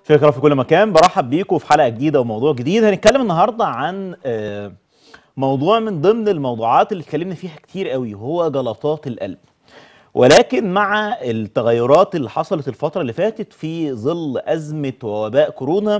شكرا في كل مكان برحب بيكم في حلقه جديده وموضوع جديد هنتكلم النهارده عن آه، موضوع من ضمن الموضوعات اللي اتكلمنا فيها كتير قوي وهو جلطات القلب ولكن مع التغيرات اللي حصلت الفتره اللي فاتت في ظل ازمه ووباء كورونا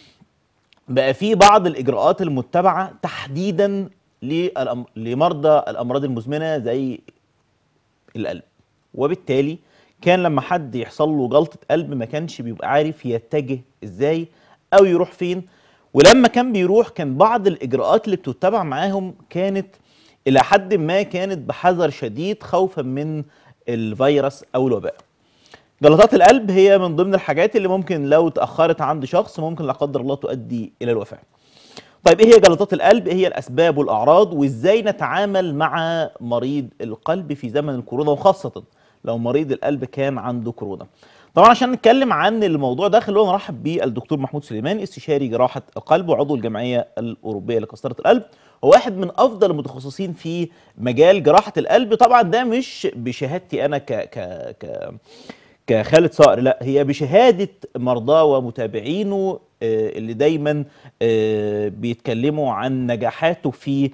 بقى في بعض الاجراءات المتبعه تحديدا للأم- لمرضى الامراض المزمنه زي القلب وبالتالي كان لما حد يحصل له جلطة قلب ما كانش بيبقى عارف يتجه ازاي او يروح فين ولما كان بيروح كان بعض الاجراءات اللي بتتبع معاهم كانت الى حد ما كانت بحذر شديد خوفا من الفيروس او الوباء جلطات القلب هي من ضمن الحاجات اللي ممكن لو تأخرت عند شخص ممكن لا قدر الله تؤدي الى الوفاة طيب ايه هي جلطات القلب ايه هي الاسباب والاعراض وازاي نتعامل مع مريض القلب في زمن الكورونا وخاصه لو مريض القلب كان عنده كورونا طبعا عشان نتكلم عن الموضوع ده خلونا نرحب بالدكتور محمود سليمان استشاري جراحه القلب وعضو الجمعيه الاوروبيه لقسطره القلب هو واحد من افضل المتخصصين في مجال جراحه القلب طبعا ده مش بشهادتي انا ك ك ك كخالد صقر لا هي بشهادة مرضاه ومتابعينه آه، اللي دايما آه، بيتكلموا عن نجاحاته في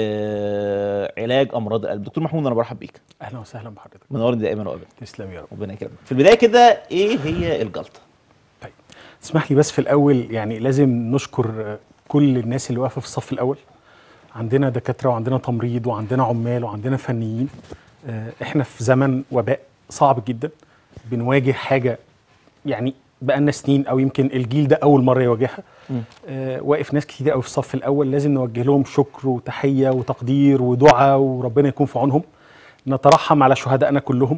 آه، علاج امراض القلب دكتور محمود انا برحب بيك اهلا وسهلا بحضرتك منورني دائما وابدا تسلم يا رب ربنا يكرمك في البدايه كده ايه هي الجلطه طيب تسمح لي بس في الاول يعني لازم نشكر آه، كل الناس اللي واقفه في الصف الاول عندنا دكاتره وعندنا تمريض وعندنا عمال وعندنا فنيين آه، احنا في زمن وباء صعب جدا بنواجه حاجه يعني بقالنا سنين او يمكن الجيل ده اول مره يواجهها آه واقف ناس كتير قوي في الصف الاول لازم نوجه لهم شكر وتحيه وتقدير ودعاء وربنا يكون في عونهم نترحم على شهدائنا كلهم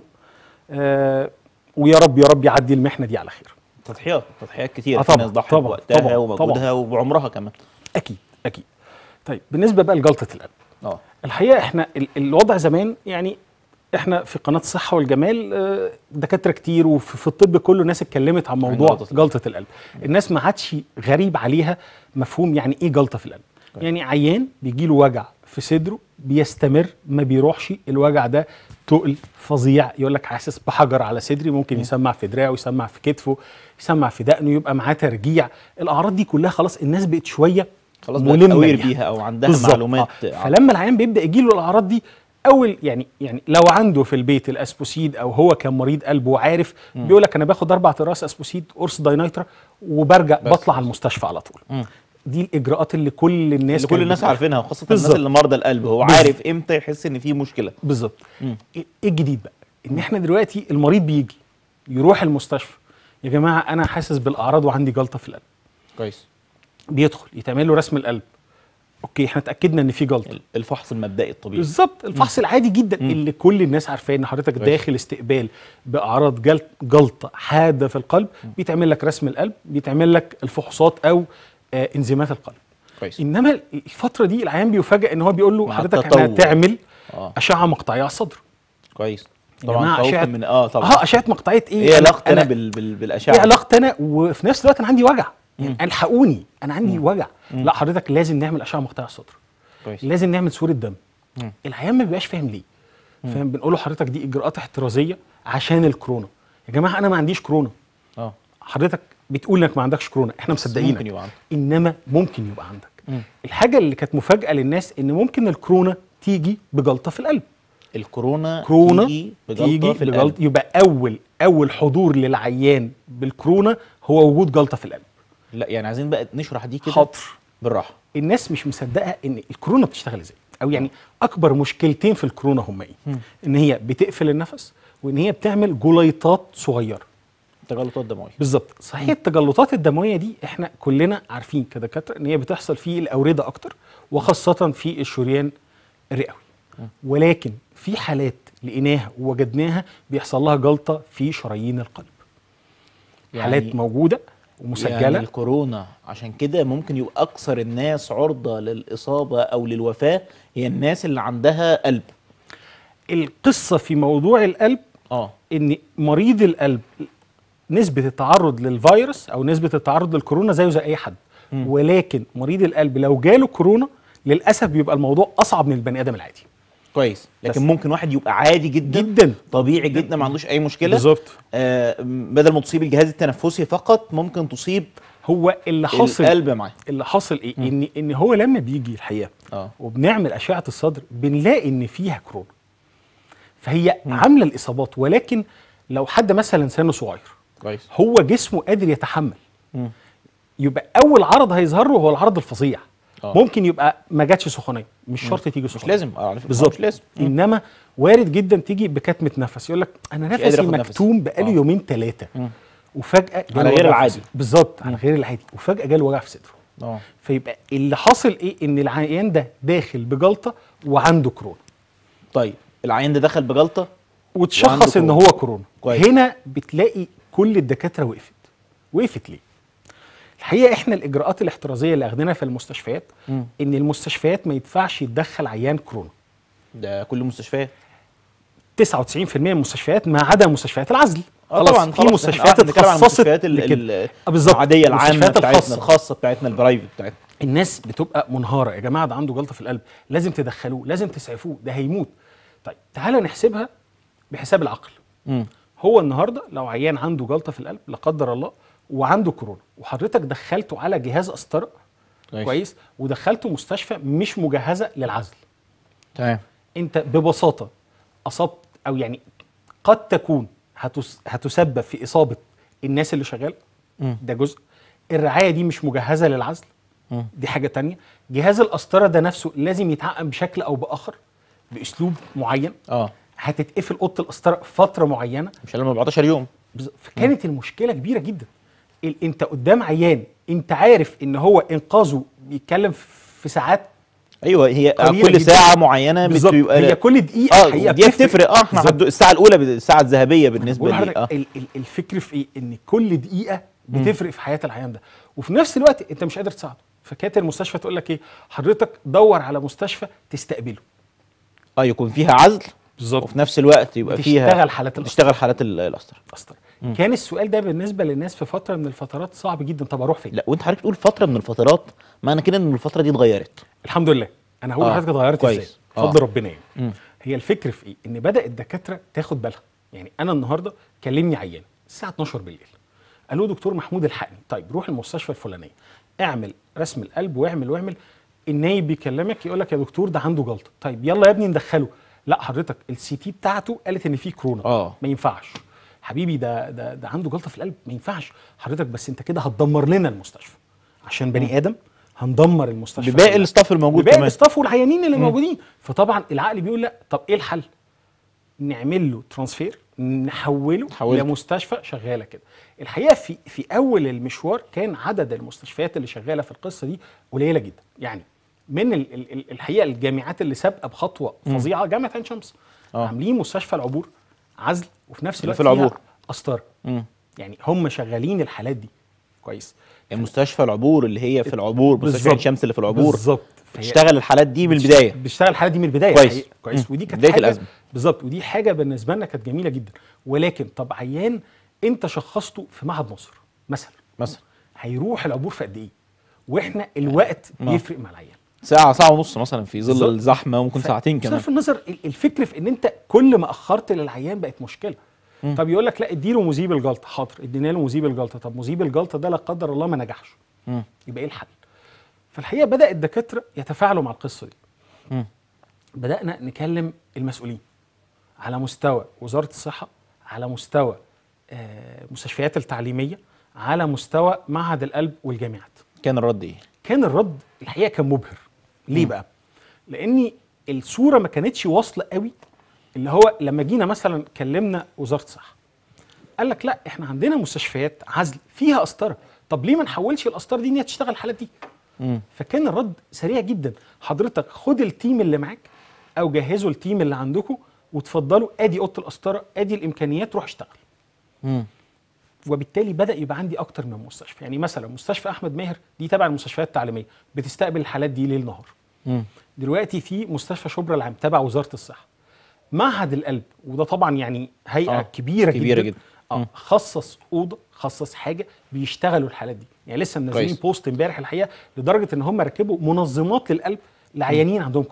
آه ويا رب يا رب يعدي المحنه دي على خير تضحيات تضحيات كتير آه في طبعاً، ناس ضحت طبعاً، بوقتها طبعاً، ومجهودها وبعمرها كمان اكيد اكيد طيب بالنسبه بقى لجلطه القلب اه الحقيقه احنا ال- الوضع زمان يعني احنا في قناه الصحه والجمال آه، دكاتره كتير وفي في الطب كله ناس اتكلمت عن موضوع جلطة القلب. جلطه القلب الناس ما عادش غريب عليها مفهوم يعني ايه جلطه في القلب يعني عيان بيجي له وجع في صدره بيستمر ما بيروحش الوجع ده تقل فظيع يقول لك حاسس بحجر على صدري ممكن يسمع في دراعه يسمع في كتفه يسمع في دقنه يبقى معاه ترجيع الاعراض دي كلها خلاص الناس بقت شويه خلاص بقت ملمة اوير بيها. بيها او عندها بالظبط. معلومات آه. فلما العيان بيبدا يجي له الاعراض دي اول يعني يعني لو عنده في البيت الاسبوسيد او هو كان مريض قلب وعارف بيقول لك انا باخد اربع اقراص اسبوسيد قرص داينايترا وبرجع بس. بطلع على المستشفى على طول مم. دي الاجراءات اللي كل الناس اللي كل كانت الناس بتعملها. عارفينها وخاصه الناس بالظبط. اللي مرضى القلب هو بالظبط. عارف امتى يحس ان في مشكله بالظبط مم. ايه إيه الجديد بقى ان احنا دلوقتي المريض بيجي يروح المستشفى يا جماعه انا حاسس بالاعراض وعندي جلطه في القلب كويس بيدخل يتعمل له رسم القلب اوكي احنا اتاكدنا ان في جلطه الفحص المبدئي الطبيعي بالظبط الفحص العادي جدا اللي كل الناس عارفاه ان حضرتك كويس. داخل استقبال باعراض جل- جلطه حاده في القلب بيتعمل لك رسم القلب بيتعمل لك الفحوصات او آه انزيمات القلب كويس انما الفتره دي العيان بيفاجئ ان هو بيقول له مع حضرتك التطور. احنا هتعمل اه اشعه مقطعيه على الصدر كويس يا طبعا جماعة خوفا أشعة- من اه طبعا اه اشعه مقطعيه ايه ايه أنا- علاقتي انا أنا- بال... بال... بالاشعه ايه علاقتي انا وفي نفس الوقت انا عندي وجع يعني الحقوني انا عندي وجع لا حضرتك لازم نعمل اشعه مقطعيه على الصدر كويس لازم نعمل صوره دم مم. العيان ما بيبقاش فاهم ليه فاهم بنقول له حضرتك دي اجراءات احترازيه عشان الكورونا يا جماعه انا ما عنديش كورونا اه حضرتك بتقول انك ما عندكش كورونا احنا مصدقينك ممكن يبقى عندك. انما ممكن يبقى عندك مم. الحاجه اللي كانت مفاجاه للناس ان ممكن الكورونا تيجي بجلطه في القلب الكورونا كورونا تيجي بجلطه تيجي في القلب بجلطة يبقى اول اول حضور للعيان بالكورونا هو وجود جلطه في القلب لا يعني عايزين بقى نشرح دي كده حاضر بالراحه الناس مش مصدقه ان الكورونا بتشتغل ازاي او يعني اكبر مشكلتين في الكورونا هم ايه ان هي بتقفل النفس وان هي بتعمل جليطات صغيره تجلطات دمويه بالظبط صحيح التجلطات الدمويه دي احنا كلنا عارفين كدكاتره ان هي بتحصل في الاورده اكتر وخاصه في الشريان الرئوي ولكن في حالات لقيناها ووجدناها بيحصل لها جلطه في شرايين القلب يعني- حالات موجوده ومسجله يعني الكورونا عشان كده ممكن يبقى اكثر الناس عرضه للاصابه او للوفاه هي الناس اللي عندها قلب القصه في موضوع القلب اه ان مريض القلب نسبه التعرض للفيروس او نسبه التعرض للكورونا زيه زي اي حد ولكن مريض القلب لو جاله كورونا للاسف بيبقى الموضوع اصعب من البني ادم العادي كويس لكن بس. ممكن واحد يبقى عادي جدا جدا طبيعي جدا ما عندوش اي مشكله بالظبط آه بدل ما تصيب الجهاز التنفسي فقط ممكن تصيب هو اللي حاصل القلب معاه اللي حاصل ايه ان ان هو لما بيجي الحقيقه اه وبنعمل اشعه الصدر بنلاقي ان فيها كورونا فهي عامله الاصابات ولكن لو حد مثلا سنه صغير كويس هو جسمه قادر يتحمل مم. يبقى اول عرض هيظهر له هو العرض الفظيع آه. ممكن يبقى ما جاتش سخونيه مش شرط تيجي سخونيه مش لازم اه على فكره بالظبط مش لازم مم. انما وارد جدا تيجي بكتمه نفس يقول لك انا قادر نفسي آخد نفس. مكتوم بقالي آه. يومين ثلاثه مم. وفجاه جاله على غير وجع في العادي. صدره. بالظبط على غير العادي وفجاه جاله وجع في صدره اه فيبقى اللي حاصل ايه ان العيان ده داخل بجلطه وعنده كورونا طيب العيان ده دخل بجلطه وعنده وتشخص ان كورونا. هو كورونا كويس. هنا بتلاقي كل الدكاتره وقفت وقفت ليه الحقيقه احنا الاجراءات الاحترازيه اللي اخدناها في المستشفيات مم. ان المستشفيات ما يدفعش يتدخل عيان كورونا ده كل المستشفيات 99% من المستشفيات ما عدا مستشفيات العزل اه طبعا في مستشفيات بنتكلم عن اتخصصت المستشفيات ال- لكده. ال- آه، بالظبط. العاديه العامه المستشفيات بتاعتنا الخاصة. الخاصه بتاعتنا البرايفت بتاعتنا الناس بتبقى منهاره يا جماعه ده عنده جلطه في القلب لازم تدخلوه لازم تسعفوه ده هيموت طيب تعالى نحسبها بحساب العقل مم. هو النهارده لو عيان عنده جلطه في القلب لا قدر الله وعنده كورونا وحضرتك دخلته على جهاز قسطره كويس. كويس ودخلته مستشفى مش مجهزه للعزل تمام انت ببساطه اصبت او يعني قد تكون هتس هتسبب في اصابه الناس اللي شغاله مم. ده جزء الرعايه دي مش مجهزه للعزل مم. دي حاجه تانية جهاز القسطره ده نفسه لازم يتعقم بشكل او باخر باسلوب معين اه هتتقفل اوضه القسطره فتره معينه مش الا من 14 يوم بز- فكانت المشكله كبيره جدا ال- انت قدام عيان انت عارف ان هو انقاذه بيتكلم في ساعات ايوه هي قليلة كل جداً. ساعه معينه بالظبط بتبقى هي كل دقيقه اه الحقيقه دي بتفرق اه احنا بالظبط. عند الساعه الاولى الساعه الذهبيه بالنسبه بقول لي لحضرتك اه ال- ال- الفكر في ايه ان كل دقيقه بتفرق في حياه العيان ده وفي نفس الوقت انت مش قادر تساعده فكانت المستشفى تقول لك ايه حضرتك دور على مستشفى تستقبله اه يكون فيها عزل بالظبط وفي نفس الوقت يبقى فيها تشتغل حالات القسطرة. تشتغل حالات ال- القسطره قسطره كان السؤال ده بالنسبه للناس في فتره من الفترات صعب جدا طب اروح فين لا وانت حضرتك بتقول فتره من الفترات معنى كده ان الفتره دي اتغيرت الحمد لله انا هقول آه، لحضرتك اتغيرت كويس. ازاي آه. بفضل ربنا يعني مم. هي الفكر في ايه ان بدا الدكاتره تاخد بالها يعني انا النهارده كلمني عيان الساعه 12 بالليل قالوا دكتور محمود الحقني طيب روح المستشفى الفلانيه اعمل رسم القلب واعمل واعمل النايب بيكلمك يقول لك يا دكتور ده عنده جلطه طيب يلا يا ابني ندخله لا حضرتك السي تي بتاعته قالت ان فيه كورونا آه. ما ينفعش حبيبي ده ده ده عنده جلطه في القلب ما ينفعش حضرتك بس انت كده هتدمر لنا المستشفى عشان بني ادم هندمر المستشفى بباقي كلها. الاستاف الموجود بباقي كمان الاستاف والعيانين اللي موجودين فطبعا العقل بيقول لا طب ايه الحل نعمل له ترانسفير نحوله حولته. لمستشفى شغاله كده الحقيقه في في اول المشوار كان عدد المستشفيات اللي شغاله في القصه دي قليله جدا يعني من ال- ال- ال- الحقيقه الجامعات اللي سابقه بخطوه فظيعه جامعه عين شمس آه. عاملين مستشفى العبور عزل وفي نفس اللي الوقت في العبور. فيها قسطره مم. يعني هم شغالين الحالات دي كويس المستشفى العبور اللي هي في العبور مستشفى عين بالظبط. شمس اللي في العبور بالظبط فهي- تشتغل الحالات دي من البدايه بتشتغل الحاله دي من البدايه كويس. الحقيقة. كويس مم. ودي كانت بداية حاجه الأزمة. بالظبط ودي حاجه بالنسبه لنا كانت جميله جدا ولكن طب عيان انت شخصته في معهد ناصر مثلا مثلا هيروح العبور في قد ايه واحنا الوقت آه. بيفرق مع العيان ساعه ساعه ونص مثلا في ظل بالظبط. الزحمه وممكن ف- ساعتين كمان بصرف النظر ال- الفكر في ان انت كل ما اخرت للعيان بقت مشكله طب يقول لك لا اديله مذيب الجلطه حاضر ادينا له مذيب الجلطه طب مذيب الجلطه ده لا قدر الله ما نجحش مم. يبقى ايه الحل فالحقيقه بدا الدكاتره يتفاعلوا مع القصه دي مم. بدانا نكلم المسؤولين على مستوى وزاره الصحه على مستوى آه، مستشفيات التعليميه على مستوى معهد القلب والجامعات كان الرد ايه كان الرد الحقيقه كان مبهر ليه بقى لان الصوره ما كانتش واصله قوي اللي هو لما جينا مثلا كلمنا وزاره الصحه قال لك لا احنا عندنا مستشفيات عزل فيها قسطره طب ليه ما نحولش القسطره دي ان هي تشتغل الحالات دي مم. فكان الرد سريع جدا حضرتك خد التيم اللي معاك او جهزوا التيم اللي عندكم وتفضلوا ادي اوضه القسطره ادي الامكانيات روح اشتغل مم. وبالتالي بدا يبقى عندي اكتر من مستشفى يعني مثلا مستشفى احمد ماهر دي تبع المستشفيات التعليميه بتستقبل الحالات دي ليل نهار مم. دلوقتي في مستشفى شبرا العام تبع وزاره الصحه معهد القلب وده طبعا يعني هيئه آه، آه كبيره, كبيرة جدا, جدا. اه مم. خصص اوضه خصص حاجه بيشتغلوا الحالات دي يعني لسه منزلين كويس. بوست امبارح الحقيقه لدرجه ان هم ركبوا منظمات للقلب لعيانين عندهم كورونا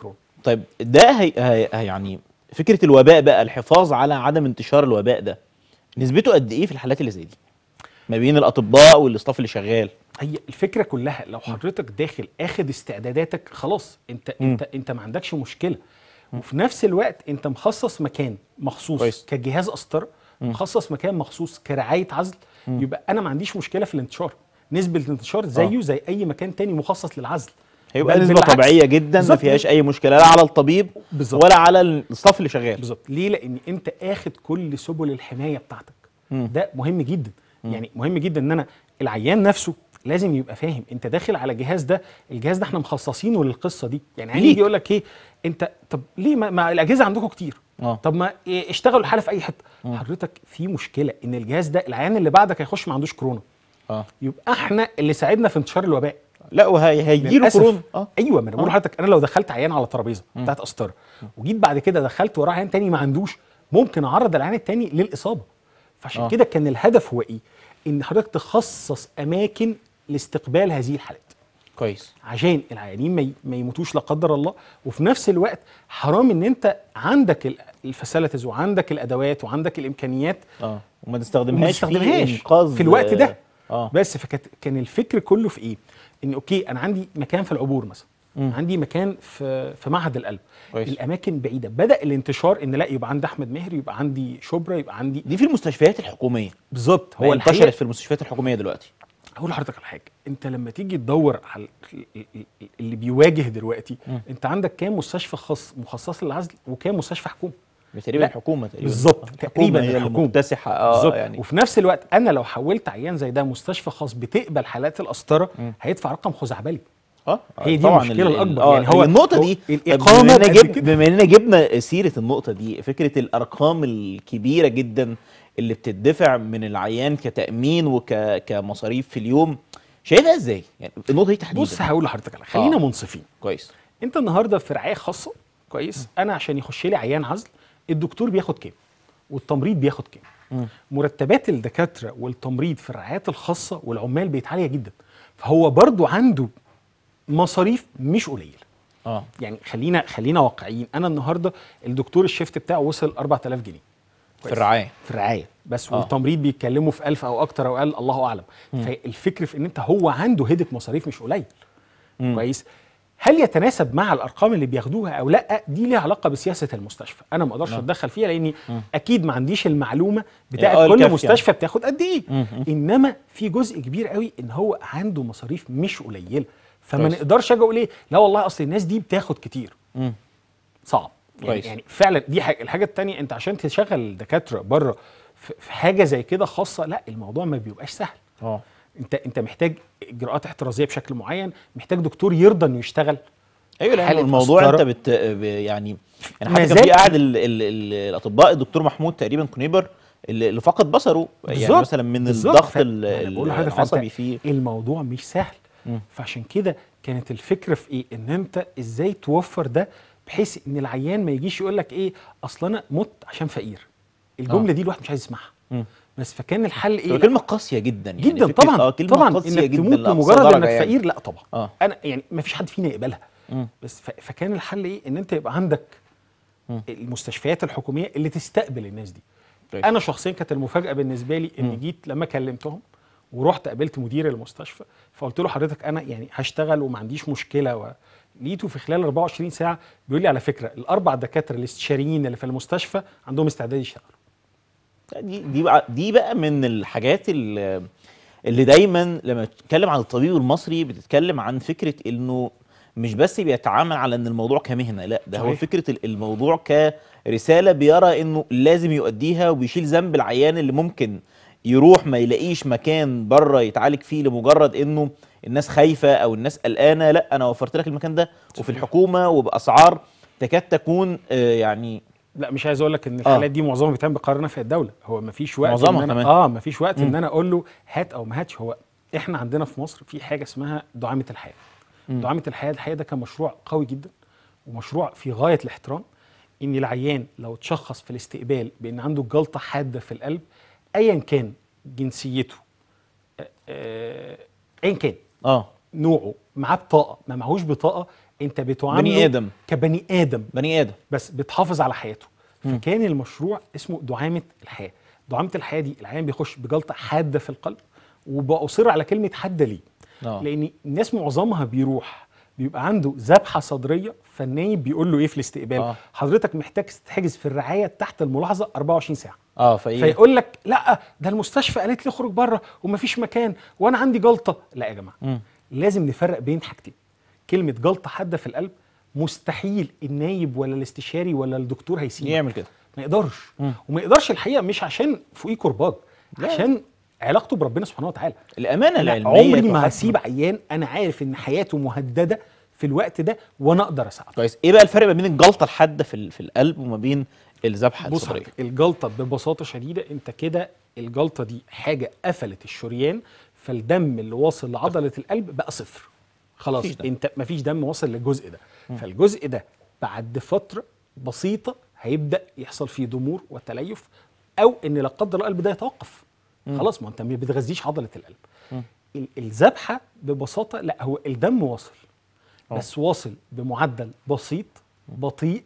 طيب ده هي هي هي يعني فكره الوباء بقى الحفاظ على عدم انتشار الوباء ده نسبته قد ايه في الحالات اللي زي دي ما بين الاطباء والاستاف اللي شغال هي الفكره كلها لو حضرتك داخل اخد استعداداتك خلاص انت مم. انت انت ما عندكش مشكله وفي نفس الوقت انت مخصص مكان مخصوص كويس. كجهاز قسطره مخصص مكان مخصوص كرعايه عزل يبقى انا ما عنديش مشكله في الانتشار نسبه الانتشار زيه زي اي مكان تاني مخصص للعزل هيبقى بل نسبه بالعكس. طبيعيه جدا ما بالظبط. فيهاش اي مشكله لا على الطبيب بالظبط. ولا على الاستاف اللي شغال بالظبط ليه لان انت اخد كل سبل الحمايه بتاعتك مم. ده مهم جدا يعني مهم جدا ان انا العيان نفسه لازم يبقى فاهم انت داخل على جهاز ده الجهاز ده احنا مخصصينه للقصه دي يعني عيان ليك. يجي يقول لك ايه انت طب ليه ما, ما الاجهزه عندكم كتير اه طب ما إيه اشتغلوا الحاله في اي حته حضرتك في مشكله ان الجهاز ده العيان اللي بعدك هيخش ما عندوش كورونا اه يبقى احنا اللي ساعدنا في انتشار الوباء لا وهي هيجيله للأسف. كورونا اه ايوه ما انا بقول آه. لحضرتك انا لو دخلت عيان على ترابيزه بتاعت قسطره وجيت بعد كده دخلت وراه عيان تاني ما عندوش ممكن اعرض العيان التاني للاصابه فعشان آه. كده كان الهدف هو ايه؟ ان حضرتك تخصص اماكن لاستقبال هذه الحالات كويس عشان العيانين ما ي- ما يموتوش لا قدر الله وفي نفس الوقت حرام ان انت عندك ال- الفاسيلتيز وعندك الادوات وعندك الامكانيات اه وما وما تستخدمهاش تستخدمهاش في انقاذ في الوقت ده اه بس فكانت كان الفكر كله في ايه؟ ان اوكي انا عندي مكان في العبور مثلا مم. عندي مكان في في معهد القلب كويس. الاماكن بعيده بدا الانتشار ان لا يبقى عندي احمد مهري يبقى عندي شبرا يبقى عندي دي في المستشفيات الحكوميه بالظبط هو هو انتشرت الحقيقه في المستشفيات الحكوميه دلوقتي هقول لحضرتك على حاجه انت لما تيجي تدور على ال- ال- ال- اللي بيواجه دلوقتي مم. انت عندك كام مستشفى خاص مخصص للعزل وكام مستشفى حكومي تقريبا لا، الحكومه تقريبا بالظبط، الحكومه تقريباً هي اللي الحكومة. مكتسحه اه بالظبط يعني وفي نفس الوقت انا لو حولت عيان زي ده مستشفى خاص بتقبل حالات القسطره مم. هيدفع رقم خزعبلي اه هي دي طبعاً المشكلة ال- ال- الأكبر. آه يعني هو- النقطه هو دي الإقامة بما إننا بقد جب كده. بما اننا جبنا سيره النقطه دي فكره الارقام الكبيره جدا اللي بتدفع من العيان كتامين وكمصاريف في اليوم شايفها ازاي يعني النقطه دي تحديدا بص هقول لحضرتك على خلينا آه. منصفين كويس انت النهارده في رعايه خاصه كويس انا عشان يخش لي عيان عزل الدكتور بياخد كام والتمريض بياخد كام مم. مرتبات الدكاتره والتمريض في الرعايات الخاصه والعمال بقت عاليه جدا فهو برضو عنده مصاريف مش قليله اه يعني خلينا خلينا واقعيين انا النهارده الدكتور الشيفت بتاعه وصل 4000 جنيه في الرعايه في الرعايه بس آه. والتمريض بيتكلموا في 1000 او اكتر او اقل الله اعلم فالفكر في ان انت هو عنده هدك مصاريف مش قليل مم. كويس هل يتناسب مع الارقام اللي بياخدوها او لا دي ليها علاقه بسياسه المستشفى انا ما اقدرش نعم. اتدخل فيها لاني اكيد ما عنديش المعلومه آه، بتاعت الكافية. كل مستشفى بتاخد قد ايه مم. انما في جزء كبير قوي ان هو عنده مصاريف مش قليله فما كويس. نقدرش اجي اقول ايه لا والله اصل الناس دي بتاخد كتير مم. صعب يعني, كويس. يعني فعلا دي حاجه الحاجه الثانيه انت عشان تشغل دكاتره بره في في حاجه زي كده خاصه لا الموضوع ما بيبقاش سهل اه انت انت محتاج اجراءات احترازيه بشكل معين محتاج دكتور يرضى انه يشتغل ايوه لان حالة الموضوع انت مسطرة. بت ب- يعني يعني ما حتى كان زال- في قاعد ال... ال... ال... الاطباء الدكتور محمود تقريبا كونيبر اللي اللي فقد بصره يعني بالظبط، مثلا من بالظبط. الضغط ف- ال- ما أنا بقول ال- لحضرتك العصبي فأنت فيه الموضوع مش سهل مم. فعشان كده كانت الفكره في ايه ان انت ازاي توفر ده بحيث ان العيان ما يجيش يقول لك ايه اصل انا مت عشان فقير الجمله آه. دي الواحد مش عايز يسمعها مم. بس فكان الحل ايه تبقى لا، كلمه قاسيه جدا يعني جدا فكرة طبعا اه كلمه طبعا قاسيه انك جدا تموت لأقصى لمجرد درجة انك يعني. فقير لا طبعا اه انا يعني ما فيش حد فينا يقبلها مم. بس ف- فكان الحل ايه ان انت يبقى عندك مم. المستشفيات الحكوميه اللي تستقبل الناس دي كويس. انا شخصيا كانت المفاجاه بالنسبه لي مم. ان جيت لما كلمتهم ورحت قابلت مدير المستشفى فقلت له حضرتك انا يعني هشتغل وما عنديش مشكله و... لقيته في خلال 24 ساعه بيقول لي على فكره الاربع دكاتره الاستشاريين اللي في المستشفى عندهم استعداد يشتغلوا دي دي بقى دي بقى من الحاجات اللي, اللي دايما لما تتكلم عن الطبيب المصري بتتكلم عن فكره انه مش بس بيتعامل على ان الموضوع كمهنه لا ده هو صحيح. فكره ال- الموضوع كرساله بيرى انه لازم يؤديها وبيشيل ذنب العيان اللي ممكن يروح ما يلاقيش مكان بره يتعالج فيه لمجرد انه الناس خايفه او الناس قلقانه لا انا وفرت لك المكان ده وفي الحكومه وباسعار تكاد تكون آه، يعني لا مش عايز اقول لك ان الحالات دي معظمها بيتم بقرار نفع الدوله هو ما فيش وقت معظمها إن أنا كمان. اه ما فيش وقت مم. ان انا اقول له هات او ما هاتش هو احنا عندنا في مصر في حاجه اسمها دعامه الحياه مم. دعامه الحياه الحقيقه ده كان مشروع قوي جدا ومشروع في غايه الاحترام ان العيان لو تشخص في الاستقبال بان عنده جلطه حاده في القلب ايا كان جنسيته آه، آه، ايا كان اه نوعه معاه بطاقه ما معهوش بطاقه انت بتعامله بني آدم. كبني ادم بني ادم بس بتحافظ على حياته فكان المشروع اسمه دعامه الحياه دعامه الحياه دي العيان بيخش بجلطه حاده في القلب وبأصر على كلمه حاده ليه آه. لان الناس معظمها بيروح بيبقى عنده ذبحه صدريه فالنايب بيقول له ايه في الاستقبال آه. حضرتك محتاج تتحجز في الرعايه تحت الملاحظه 24 ساعه اه فايه فيقول لك لا ده المستشفى قالت لي اخرج بره ومفيش مكان وانا عندي جلطه لا يا جماعه مم. لازم نفرق بين حاجتين كلمه جلطه حاده في القلب مستحيل النايب ولا الاستشاري ولا الدكتور هيسيبك يعمل كده ما يقدرش مم. وما يقدرش الحقيقه مش عشان فوقيه كرباج لا. عشان علاقته بربنا سبحانه وتعالى الامانه انا العلميه عمري ما تحتم. هسيب عيان انا عارف ان حياته مهدده في الوقت ده وانا اقدر اساعده كويس ايه بقى الفرق ما بين الجلطه الحاده في ال- في القلب وما بين الذبحه بص الصدريه حضرتك، الجلطه ببساطه شديده انت كده الجلطه دي حاجه قفلت الشريان فالدم اللي واصل لعضله القلب بقى صفر خلاص مفيش دم. انت مفيش دم واصل للجزء ده فالجزء ده بعد فتره بسيطه هيبدا يحصل فيه ضمور وتليف او ان لا قدر الله القلب ده يتوقف خلاص ما انت ما بتغذيش عضله القلب ال- الذبحه ببساطه لا هو الدم واصل أه. بس واصل بمعدل بسيط بطيء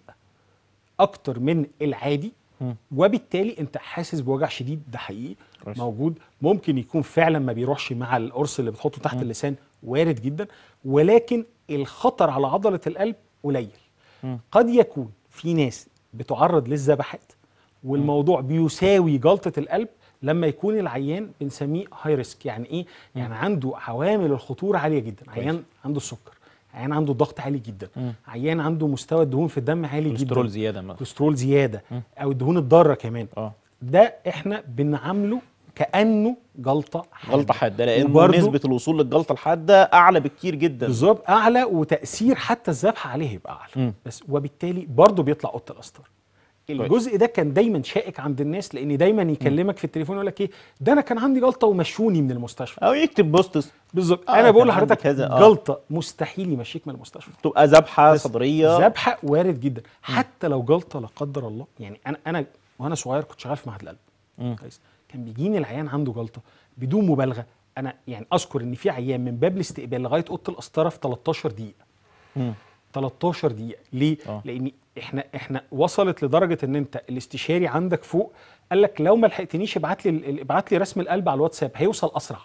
اكتر من العادي مم. وبالتالي انت حاسس بوجع شديد ده حقيقي كويس. موجود ممكن يكون فعلا ما بيروحش مع القرص اللي بتحطه تحت اللسان وارد جدا ولكن الخطر على عضله القلب قليل مم. قد يكون في ناس بتعرض للذبحات والموضوع بيساوي جلطه القلب لما يكون العيان بنسميه هاي ريسك يعني ايه يعني عنده عوامل الخطوره عاليه جدا عيان عنده السكر عيان عنده ضغط عالي جدا مم. عيان عنده مستوى الدهون في الدم عالي جدا كوليسترول زياده مثلا كوليسترول زياده او الدهون الضاره كمان اه ده احنا بنعامله كانه جلطه حادة. جلطه حاده لان وبرضه نسبه الوصول للجلطه الحاده اعلى بكتير جدا بالظبط اعلى وتاثير حتى الذبح عليه يبقى اعلى مم. بس وبالتالي برضه بيطلع اوضه الاسطر الجزء ده كان دايما شائك عند الناس لان دايما يكلمك في التليفون يقول لك ايه ده انا كان عندي جلطه ومشوني من المستشفى او يكتب بوستس بالظبط آه، انا بقول كان عندي لحضرتك كذا، آه. جلطه مستحيل يمشيك من المستشفى تبقى ذبحه بس صدريه ذبحه وارد جدا حتى لو جلطه لا قدر الله يعني انا انا وانا صغير كنت شغال في معهد القلب مم. كويس كان بيجيني العيان عنده جلطه بدون مبالغه انا يعني اذكر ان في عيان من باب الاستقبال لغايه اوضه القسطره في 13 دقيقه مم. 13 دقيقه ليه آه. لان احنا احنا وصلت لدرجه ان انت الاستشاري عندك فوق قال لك لو ما لحقتنيش ابعت لي ال- ابعت لي رسم القلب على الواتساب هيوصل اسرع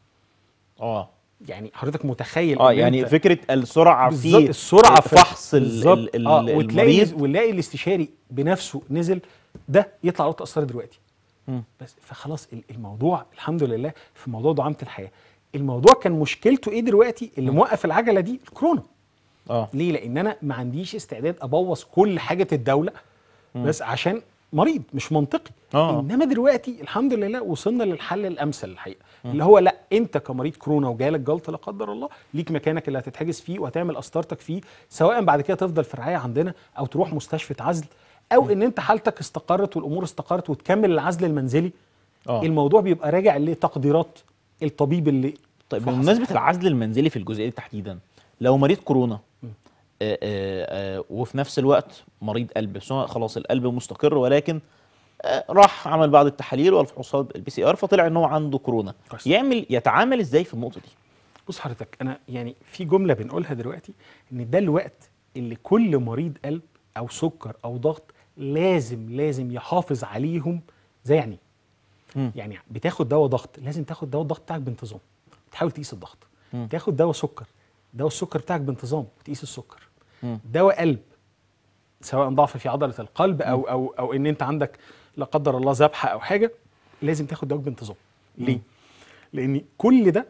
اه يعني حضرتك متخيل اه إن يعني أنت فكره السرعه بالظبط في السرعه في فحص ال- بالظبط. ال- ال- آه وتلاقي المريض وتلاقي الاستشاري بنفسه نزل ده يطلع اوضه اسرار دلوقتي مم. بس فخلاص ال- الموضوع الحمد لله في موضوع دعامه الحياه الموضوع كان مشكلته ايه دلوقتي اللي موقف العجله دي الكورونا اه ليه لان انا ما عنديش استعداد ابوظ كل حاجه الدوله بس عشان مريض مش منطقي آه. انما دلوقتي الحمد لله وصلنا للحل الامثل الحقيقه اللي هو لا انت كمريض كورونا وجالك جلطه لا قدر الله ليك مكانك اللي هتتحجز فيه وهتعمل قسطرتك فيه سواء بعد كده تفضل في الرعايه عندنا او تروح مستشفى عزل او ان انت حالتك استقرت والامور استقرت وتكمل العزل المنزلي اه الموضوع بيبقى راجع لتقديرات الطبيب اللي طيب فحص. بمناسبه العزل المنزلي في الجزئيه دي تحديدا لو مريض كورونا آه آه آه وفي نفس الوقت مريض قلب بس هو خلاص القلب مستقر ولكن آه راح عمل بعض التحاليل والفحوصات البي سي ار فطلع ان هو عنده كورونا كويس. يعمل يتعامل ازاي في النقطه دي بص حضرتك انا يعني في جمله بنقولها دلوقتي ان ده الوقت اللي كل مريض قلب او سكر او ضغط لازم لازم يحافظ عليهم زي يعني مم. يعني بتاخد دواء ضغط لازم تاخد دواء الضغط بتاعك بانتظام تحاول تقيس الضغط مم. تاخد دواء سكر دواء السكر بتاعك بانتظام تقيس السكر مم. دواء قلب سواء ضعف في عضله القلب او او او ان انت عندك لا قدر الله ذبحه او حاجه لازم تاخد دواء بانتظام ليه لان كل ده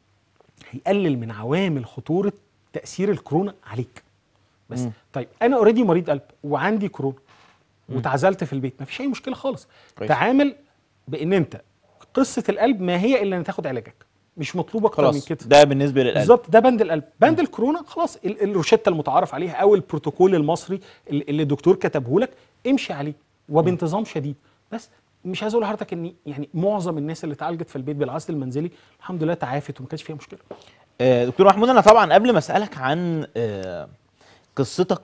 هيقلل من عوامل خطوره تاثير الكورونا عليك بس مم. طيب انا اوريدي مريض قلب وعندي كورونا واتعزلت في البيت مفيش اي مشكله خالص كويس. تعامل بان انت قصه القلب ما هي الا ان تاخد علاجك مش مطلوب اكتر من خلاص كده ده بالنسبه للقلب بالظبط ده بند القلب بند الكورونا خلاص ال- الروشته المتعارف عليها او البروتوكول المصري اللي اللي الدكتور كتبه لك امشي عليه وبانتظام شديد بس مش عايز اقول لحضرتك ان يعني معظم الناس اللي اتعالجت في البيت بالعزل المنزلي الحمد لله تعافت وما كانش فيها مشكله آه، دكتور محمود انا طبعا قبل ما اسالك عن آه، قصتك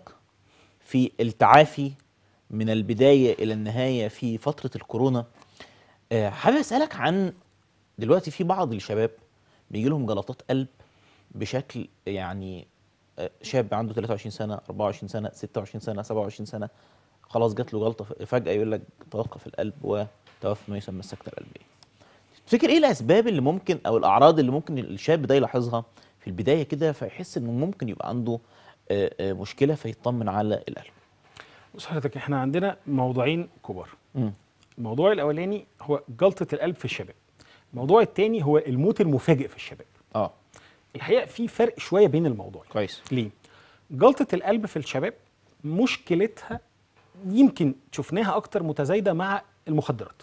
في التعافي من البدايه الى النهايه في فتره الكورونا آه، حابب اسالك عن دلوقتي في بعض الشباب بيجي لهم جلطات قلب بشكل يعني آه، شاب عنده 23 سنه 24 سنه 26 سنه 27 سنه خلاص جات له جلطه ف- فجاه يقول لك توقف القلب وتوفى ما يسمى السكته القلبيه تفتكر ايه الاسباب اللي ممكن او الاعراض اللي ممكن الشاب ده يلاحظها في البدايه كده فيحس انه ممكن يبقى عنده آه، آه، مشكله فيطمن على القلب بص حضرتك احنا عندنا موضوعين كبار مم. الموضوع الاولاني هو جلطه القلب في الشباب الموضوع الثاني هو الموت المفاجئ في الشباب اه الحقيقه في فرق شويه بين الموضوعين كويس ليه جلطه القلب في الشباب مشكلتها يمكن شفناها اكتر متزايده مع المخدرات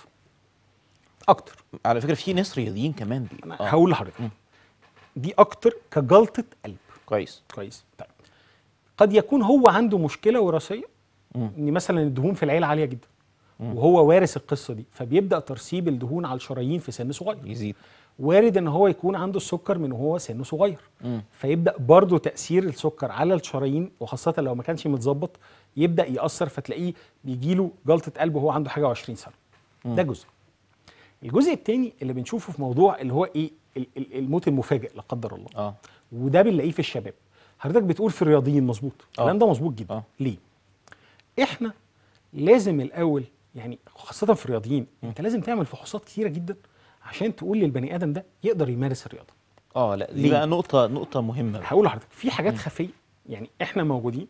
اكتر على فكره في ناس رياضيين كمان بي. انا آه. هقول لحضرتك دي اكتر كجلطه قلب كويس كويس طيب قد يكون هو عنده مشكله وراثيه مم. ان مثلا الدهون في العيله عاليه جدا وهو وارث القصه دي فبيبدا ترسيب الدهون على الشرايين في سن صغير يزيد وارد ان هو يكون عنده السكر من وهو سنه صغير مم. فيبدا برضه تاثير السكر على الشرايين وخاصه لو ما كانش متظبط يبدا ياثر فتلاقيه بيجي له جلطه قلب وهو عنده حاجه و20 سنه ده جزء الجزء الثاني اللي بنشوفه في موضوع اللي هو ايه ال- ال- الموت المفاجئ لا قدر الله اه وده بنلاقيه في الشباب حضرتك بتقول في الرياضيين مظبوط آه. الكلام ده مظبوط جدا آه. ليه احنا لازم الاول يعني خاصه في الرياضيين انت لازم تعمل فحوصات كتيره جدا عشان تقول للبني ادم ده يقدر يمارس الرياضه اه لا دي ليه؟ بقى نقطه نقطه مهمه هقول لحضرتك في حاجات خفيه يعني احنا موجودين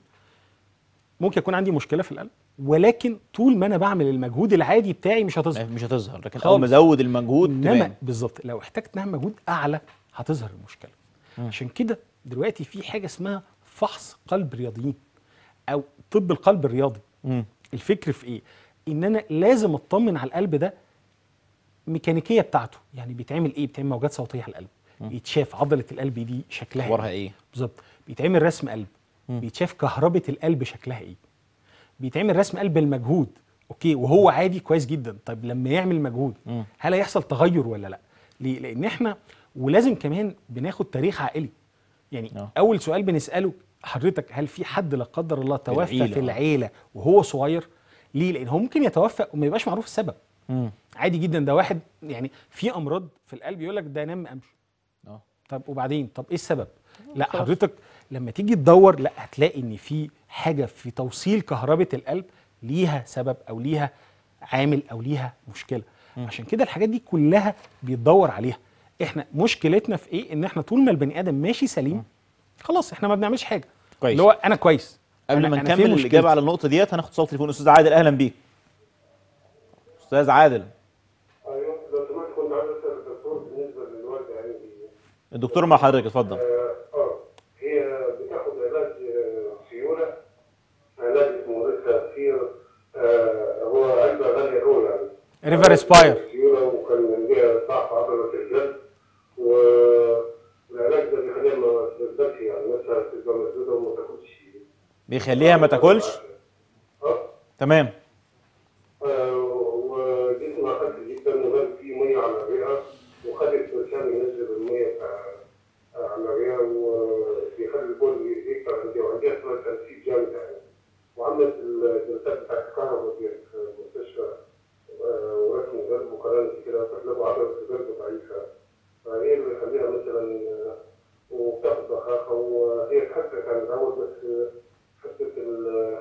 ممكن يكون عندي مشكله في القلب ولكن طول ما انا بعمل المجهود العادي بتاعي مش هتظهر مش هتظهر لكن خالص. اول ما ازود المجهود انما تبان. بالظبط لو احتجت نعمل مجهود اعلى هتظهر المشكله عشان كده دلوقتي في حاجه اسمها فحص قلب رياضيين او طب القلب الرياضي مم. الفكر في ايه ان انا لازم اطمن على القلب ده ميكانيكيه بتاعته يعني بيتعمل ايه بيتعمل موجات صوتيه على القلب بيتشاف عضله القلب دي شكلها اخبارها ايه بالظبط بيتعمل رسم قلب بيتشاف كهربة القلب شكلها ايه بيتعمل رسم قلب المجهود اوكي وهو عادي كويس جدا طيب لما يعمل مجهود مم. هل هيحصل تغير ولا لا ليه لان احنا ولازم كمان بناخد تاريخ عائلي يعني آه. اول سؤال بنساله حضرتك هل في حد لا قدر الله توفى العيلة، في آه. العيله وهو صغير ليه لان هو ممكن يتوفى وما يبقاش معروف السبب مم. عادي جدا ده واحد يعني في امراض في القلب يقول لك ده نام ما قامش اه طب وبعدين طب ايه السبب لا حضرتك لما تيجي تدور لا هتلاقي ان في حاجه في توصيل كهربة القلب ليها سبب او ليها عامل او ليها مشكله عشان كده الحاجات دي كلها بيتدور عليها احنا مشكلتنا في ايه ان احنا طول ما البني ادم ماشي سليم خلاص احنا ما بنعملش حاجه كويس. اللي هو انا كويس قبل أنا- ما أنا نكمل فين الاجابه مشكلتي؟ على النقطه ديت هناخد صوت تليفون استاذ عادل اهلا بيك استاذ عادل ايوه لو سمحت كنت عايز اسال الدكتور بالنسبه للوالده يعني الدكتور مع حضرتك اتفضل اه آه، هي بتاخد علاج آه، سيوله علاج اسمه ريسا كتير آه هو علبه غاليه قوي يعني ريفر اسباير سيوله وكان ليها ضعف عضله الجلد و والعلاج ده بيخليها ما تقدرش يعني مثلا تبقى مسدوده وما تاكلش بيخليها ما تاكلش اه تمام آه، وجسمها خف جدا وغاب فيه ميه على الرئه وخدت برشام ينزل الميه بتاع- على الرئه وبيخلي البول يكتر عندي وعندها شويه تنسيق جامد يعني وعملت الجلسات بتاعت الكهرباء دي في المستشفى آه، ورسم قلب وقرنت كده فقلبوا عضله القلب ضعيفه فهي اللي بيخليها مثلا آه، وبتاخد ضخاخه وهي اتحسنت عن الاول بس آه، حسيت ال-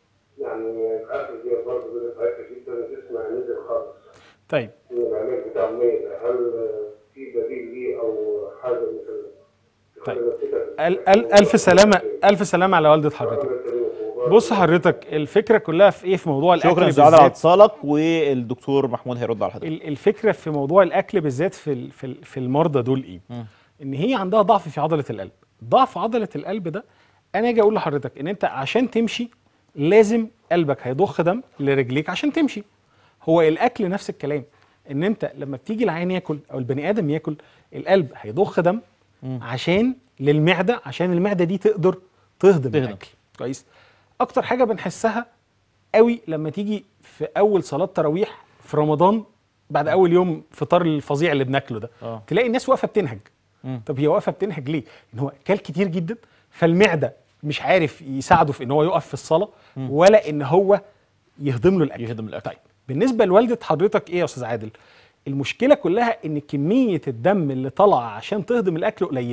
يعني الاكل دي برضه بدات ضعيفه جدا جسمها نزل خالص طيب من العلاج بتاع المية ده هل في بديل ليه او حاجه مثلا طيب. تخلي نفسيتك- ال- ال- الف سلامه الف سلامه على والده حضرتك بص حضرتك الفكره كلها في ايه في موضوع الاكل شكرا استاذ عادل على بالذات اتصالك والدكتور محمود هيرد على حضرتك ال- الفكره في موضوع الاكل بالذات في ال- في ال- في المرضى دول ايه مم. ان هي عندها ضعف في عضله القلب ضعف عضله القلب ده انا اجي اقول لحضرتك ان انت عشان تمشي لازم قلبك هيضخ دم لرجليك عشان تمشي هو الاكل نفس الكلام ان انت لما بتيجي العين ياكل او البني ادم ياكل القلب هيضخ دم عشان للمعده عشان المعده دي تقدر تهضم تهضم. الاكل كويس اكتر حاجه بنحسها قوي لما تيجي في اول صلاه تراويح في رمضان بعد اول يوم فطار الفظيع اللي بناكله ده آه. تلاقي الناس واقفه بتنهج مم. طب هي واقفه بتنهج ليه ان هو كل كتير جدا فالمعده مش عارف يساعده في ان هو يقف في الصلاه ولا ان هو يهضم له الاكل يهضم الاكل طيب بالنسبه لوالده حضرتك ايه يا استاذ عادل المشكله كلها ان كميه الدم اللي طالعه عشان تهضم الاكل قليله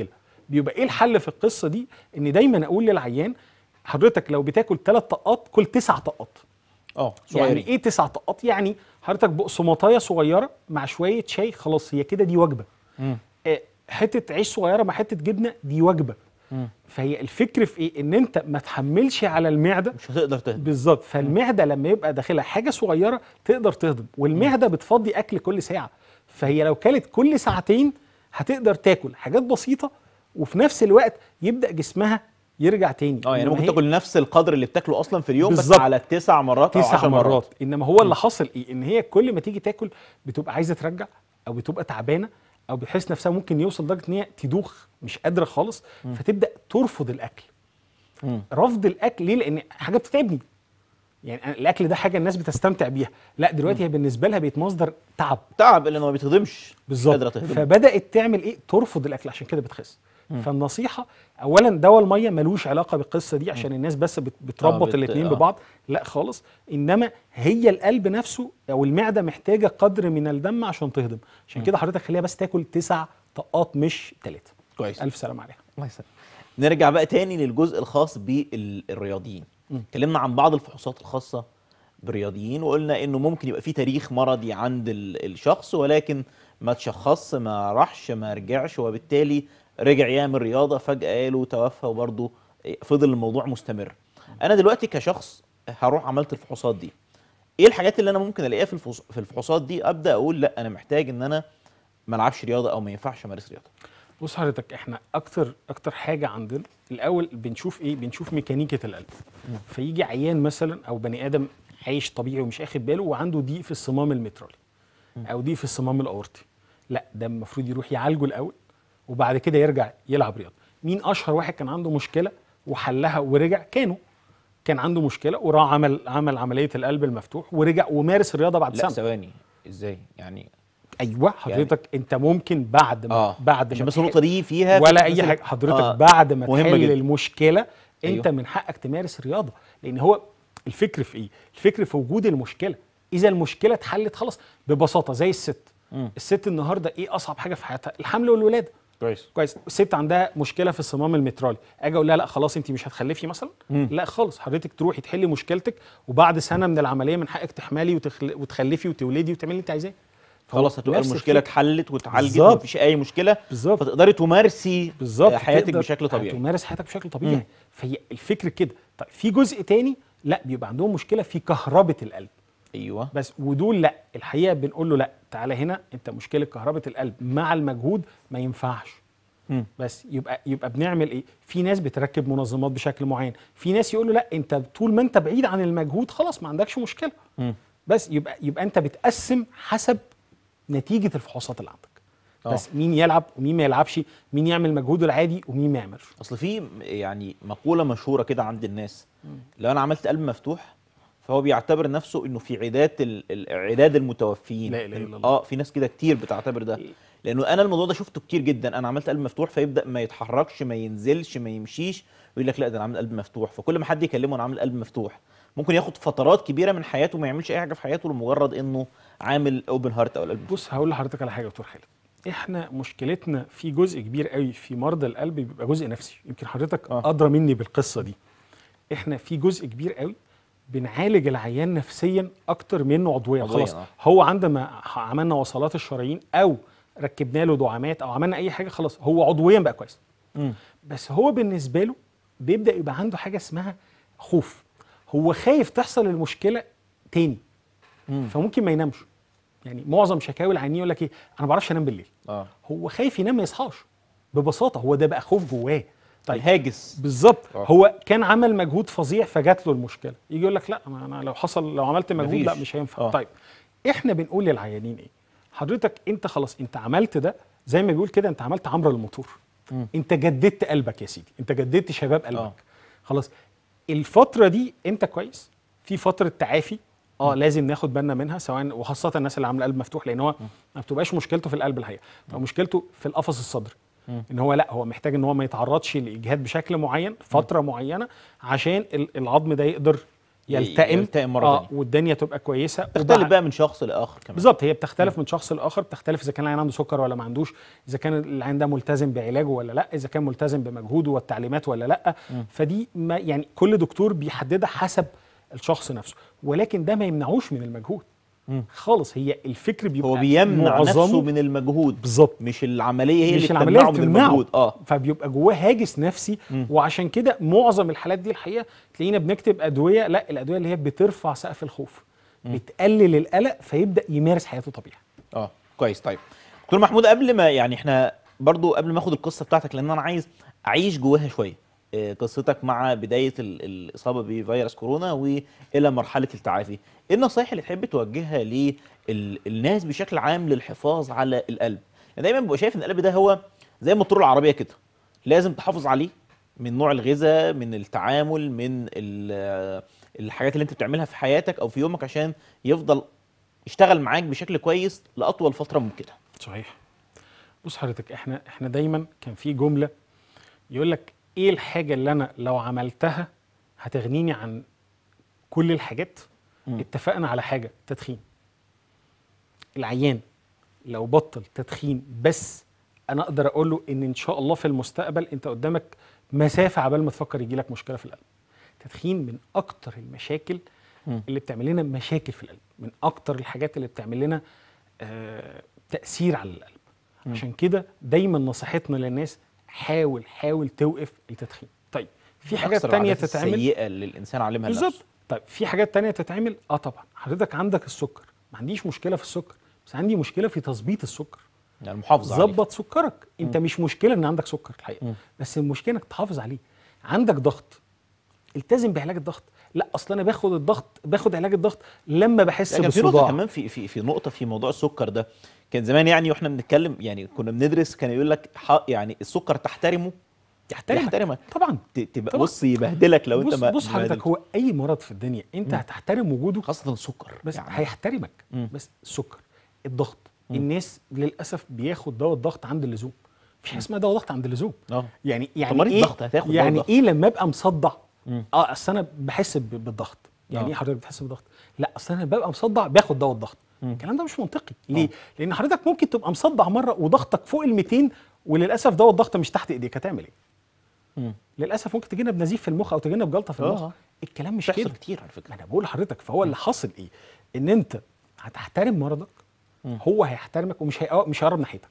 بيبقى ايه الحل في القصه دي ان دايما اقول للعيان حضرتك لو بتاكل ثلاث طقات كل تسع طقات اه يعني صغيرين ايه تسع طقات يعني حضرتك بقسماطايه صغيره مع شويه شاي خلاص هي كده دي وجبه مم. آه، حته عيش صغيره مع حته جبنه دي وجبه مم. فهي الفكر في ايه ان انت ما تحملش على المعده مش هتقدر تهضم بالظبط فالمعده لما يبقى داخلها حاجه صغيره تقدر تهضم والمعده بتفضي اكل كل ساعه فهي لو كلت كل ساعتين هتقدر تاكل حاجات بسيطه وفي نفس الوقت يبدا جسمها يرجع تاني اه يعني إنما ممكن هي تاكل نفس القدر اللي بتاكله اصلا في اليوم بس بالظبط. على تسع مرات او تسع 10 مرات. مرات انما هو اللي حصل ايه ان هي كل ما تيجي تاكل بتبقى عايزه ترجع او بتبقى تعبانه او بتحس نفسها ممكن يوصل لدرجه ان هي تدوخ مش قادره خالص فتبدا ترفض الاكل مم. رفض الاكل ليه لان حاجه بتتعبني يعني أنا الاكل ده حاجه الناس بستمتع بيها لا دلوقتي هي بالنسبه لها بقت مصدر تعب تعب اللي ما بيتهضمش مش قادره بالظبط تهضم فبدات تعمل ايه ترفض الاكل عشان كده بتخس فالنصيحه اولا دواء الميه ملوش علاقه بالقصه دي عشان الناس بس بت- بتربط بت- الاثنين آه. ببعض لا خالص انما هي القلب نفسه او المعده محتاجه قدر من الدم عشان تهضم عشان كده حضرتك خليها بس تاكل تسع طقات مش ثلاثه كويس الف سلام عليها الله يسلمك نرجع بقى تاني للجزء الخاص بالرياضيين اتكلمنا عن بعض الفحوصات الخاصه بالرياضيين وقلنا انه ممكن يبقى في تاريخ مرضي عند ال- الشخص ولكن ما تشخص ما راحش ما رجعش وبالتالي رجع يعمل رياضه فجاه قالوا توفى وبرضه فضل الموضوع مستمر انا دلوقتي كشخص هروح عملت الفحوصات دي ايه الحاجات اللي انا ممكن الاقيها في الفحوص- في الفحوصات دي ابدا اقول لا انا محتاج ان انا ما العبش رياضه او ما ينفعش امارس رياضه بص حضرتك احنا اكتر اكتر حاجه عندنا الاول بنشوف ايه بنشوف ميكانيكه القلب فيجي عيان مثلا او بني ادم عايش طبيعي ومش اخد باله وعنده ضيق في الصمام المترالي او ضيق في الصمام الاورطي لا ده المفروض يروح يعالجه الاول وبعد كده يرجع يلعب رياضه مين اشهر واحد كان عنده مشكله وحلها ورجع كانوا كان عنده مشكله وراح عمل عمل عمليه القلب المفتوح ورجع ومارس الرياضه بعد لا سنه ثواني ازاي يعني ايوه حضرتك انت ممكن بعد ما اه بعد عشان ما بس تح- النقطه دي فيها ولا فكرة اي بس- حاجه حضرتك آه، آه بعد ما مهمة تحل جدا. المشكله انت أيوه. من حقك تمارس رياضه لان هو الفكر في ايه الفكر في وجود المشكله اذا المشكله اتحلت خلاص ببساطه زي الست مم. الست النهارده ايه اصعب حاجه في حياتها الحمل والولاده كويس كويس الست عندها مشكله في الصمام المترالي اجي اقول لها لا خلاص انت مش هتخلفي مثلا مم. لا خالص حضرتك تروحي تحلي مشكلتك وبعد سنه من العمليه من حقك تحملي وتخل... وتخلفي وتولدي وتعملي اللي انت عايزاه فهو خلاص هتبقى نفس المشكله الفكرة. اتحلت واتعالجت بالظبط. مفيش اي مشكله بالظبط. فتقدري تمارسي بالظبط حياتك تقدر بشكل طبيعي تمارس حياتك بشكل مم. طبيعي فهي الفكر كده طيب في جزء تاني لا بيبقى عندهم مشكله في كهربه القلب ايوه بس ودول لا الحقيقه بنقول له لا تعالى هنا انت مشكله كهربه القلب مع المجهود ما ينفعش مم. بس يبقى يبقى بنعمل ايه في ناس بتركب منظمات بشكل معين في ناس يقولوا لا انت طول ما انت بعيد عن المجهود خلاص ما عندكش مشكله مم. بس يبقى يبقى انت بتقسم حسب نتيجه الفحوصات اللي عندك آه. بس مين يلعب ومين ما يلعبش مين يعمل مجهوده العادي ومين ما يعملش اصل في يعني مقوله مشهوره كده عند الناس لو انا عملت قلب مفتوح فهو بيعتبر نفسه انه في عداد ال- ال- عداد المتوفيين لا إله إلا الله. اه في ناس كده كتير بتعتبر ده لانه انا الموضوع ده شفته كتير جدا انا عملت قلب مفتوح فيبدا ما يتحركش ما ينزلش ما يمشيش ويقول لك لا ده انا عامل قلب مفتوح فكل ما حد يكلمه انا عامل قلب مفتوح ممكن ياخد فترات كبيره من حياته ما يعملش اي حاجه في حياته لمجرد انه عامل اوبن هارت او القلب مفتوح. بص هقول لحضرتك على حاجه يا دكتور خالد احنا مشكلتنا في جزء كبير قوي في مرضى القلب بيبقى جزء نفسي يمكن حضرتك آه. ادرى مني بالقصه دي احنا في جزء كبير قوي بنعالج العيان نفسيا اكتر منه عضويا عضوياً، خلاص آه. هو عندما ح- عملنا وصلات الشرايين او ركبنا له دعامات او عملنا اي حاجه خلاص هو عضويا بقى كويس مم. بس هو بالنسبه له بيبدا يبقى عنده حاجه اسمها خوف هو خايف تحصل المشكله تاني مم. فممكن ما ينامش يعني معظم شكاوي العيانين يقول لك ايه انا ما بعرفش انام بالليل اه هو خايف ينام ما يصحاش ببساطه هو ده بقى خوف جواه طيب الهاجس بالظبط آه. هو كان عمل مجهود فظيع فجات له المشكله يجي يقول لك لا ما انا لو حصل لو عملت مجهود لا مفيش. مش هينفع آه. طيب احنا بنقول للعيانين ايه حضرتك انت خلاص انت عملت ده زي ما بيقول كده انت عملت عمره الموتور مم. انت جددت قلبك يا سيدي انت جددت شباب قلبك آه. خلاص الفتره دي انت كويس في فتره تعافي اه لازم ناخد بالنا منها سواء وخاصه الناس اللي عامله قلب مفتوح لان هو ما بتبقاش مشكلته في القلب الحقيقه بتبقى مشكلته في القفص الصدري مم. ان هو لا هو محتاج ان هو ما يتعرضش لاجهاد بشكل معين فتره معينه عشان ال- العظم ده يقدر يلتئم يلتئم مرة اه تانية. والدنيا تبقى كويسه تختلف وبعد- بقى من شخص لاخر كمان بالظبط هي بتختلف من شخص لاخر بتختلف اذا كان العيان عنده سكر ولا ما عندوش اذا كان العيان ده ملتزم بعلاجه ولا لا اذا كان ملتزم بمجهوده والتعليمات ولا لا فدي ما يعني كل دكتور بيحددها حسب الشخص نفسه ولكن ده ما يمنعوش من المجهود خالص هي الفكر بيبقى هو بيمنع نفسه معظمه من المجهود بالظبط مش العمليه هي مش اللي العمليه بتمنعه اللي من بتمنعه المجهود اه فبيبقى جواه هاجس نفسي وعشان كده معظم الحالات دي الحقيقه تلاقينا بنكتب ادويه لا الادويه اللي هي بترفع سقف الخوف بتقلل القلق فيبدا يمارس حياته طبيعي اه كويس طيب دكتور محمود قبل ما يعني احنا برضو قبل ما اخد القصه بتاعتك لان انا عايز اعيش جواها شويه آه، قصتك مع بدايه ال- الاصابه بفيروس كورونا والى مرحله التعافي ايه النصايح اللي تحب توجهها للناس بشكل عام للحفاظ على القلب يعني دايما ببقى شايف ان القلب ده هو زي موتور العربيه كده لازم تحافظ عليه من نوع الغذاء من التعامل من ال- الحاجات اللي انت بتعملها في حياتك او في يومك عشان يفضل يشتغل معاك بشكل كويس لاطول فتره ممكنه صحيح بص حضرتك احنا احنا دايما كان في جمله يقول لك ايه الحاجه اللي انا لو عملتها هتغنيني عن كل الحاجات اتفقنا على حاجه تدخين العيان لو بطل تدخين بس انا اقدر اقول له ان ان شاء الله في المستقبل انت قدامك مسافه عبال ما تفكر يجي لك مشكله في القلب تدخين من اكتر المشاكل اللي بتعمل لنا مشاكل في القلب من اكتر الحاجات اللي بتعمل لنا آه تاثير على القلب عشان كده دايما نصيحتنا للناس حاول حاول توقف التدخين طيب في حاجات أكثر تانية العادات تتعمل السيئه اللي الانسان علمها بالظبط لنفسه طيب في حاجات تانية تتعمل اه طبعا حضرتك عندك السكر ما عنديش مشكله في السكر بس عندي مشكله في تظبيط السكر يعني المحافظه عليه ظبط سكرك انت مش مشكله ان عندك سكر الحقيقه بس المشكله انك تحافظ عليه عندك ضغط التزم بعلاج الضغط لا اصل انا باخد الضغط باخد علاج الضغط لما بحس لكن في نقطه بصداع كمان في في في نقطه في موضوع السكر ده كان زمان يعني واحنا بنتكلم يعني كنا بندرس كان يقول لك ح- يعني السكر تحترمه يحترمك يحترمك طبعا ت- تبقى طبعا. بص يبهدلك لو انت بص ما بص ما حضرتك بهدلتش. هو اي مرض في الدنيا انت هتحترم وجوده خاصه السكر بس يعني هيحترمك مم. بس السكر الضغط الناس للاسف بياخد دواء الضغط عند اللزوم مفيش حاجه اسمها دواء ضغط عند اللزوم اه يعني يعني مريض ايه ضغط هتاخد دواء يعني ضغط. ايه لما ابقى مصدع مم. اه اصل انا بحس ب- بالضغط يعني آه. ايه حضرتك بتحس بالضغط لا اصل انا ببقى مصدع باخد دواء الضغط الكلام ده مش منطقي ليه لان حضرتك ممكن تبقى مصدع مره وضغطك فوق ال 200 وللاسف دواء الضغط مش تحت ايديك هتعمل ايه مم. للاسف ممكن تجينا بنزيف في المخ او تجينا بجلطه في آه. المخ الكلام مش بتحصل كده كتير على فكره ما انا بقول لحضرتك فهو اللي حاصل ايه ان انت هتحترم مرضك هو هيحترمك ومش هي... مش هيقرب ناحيتك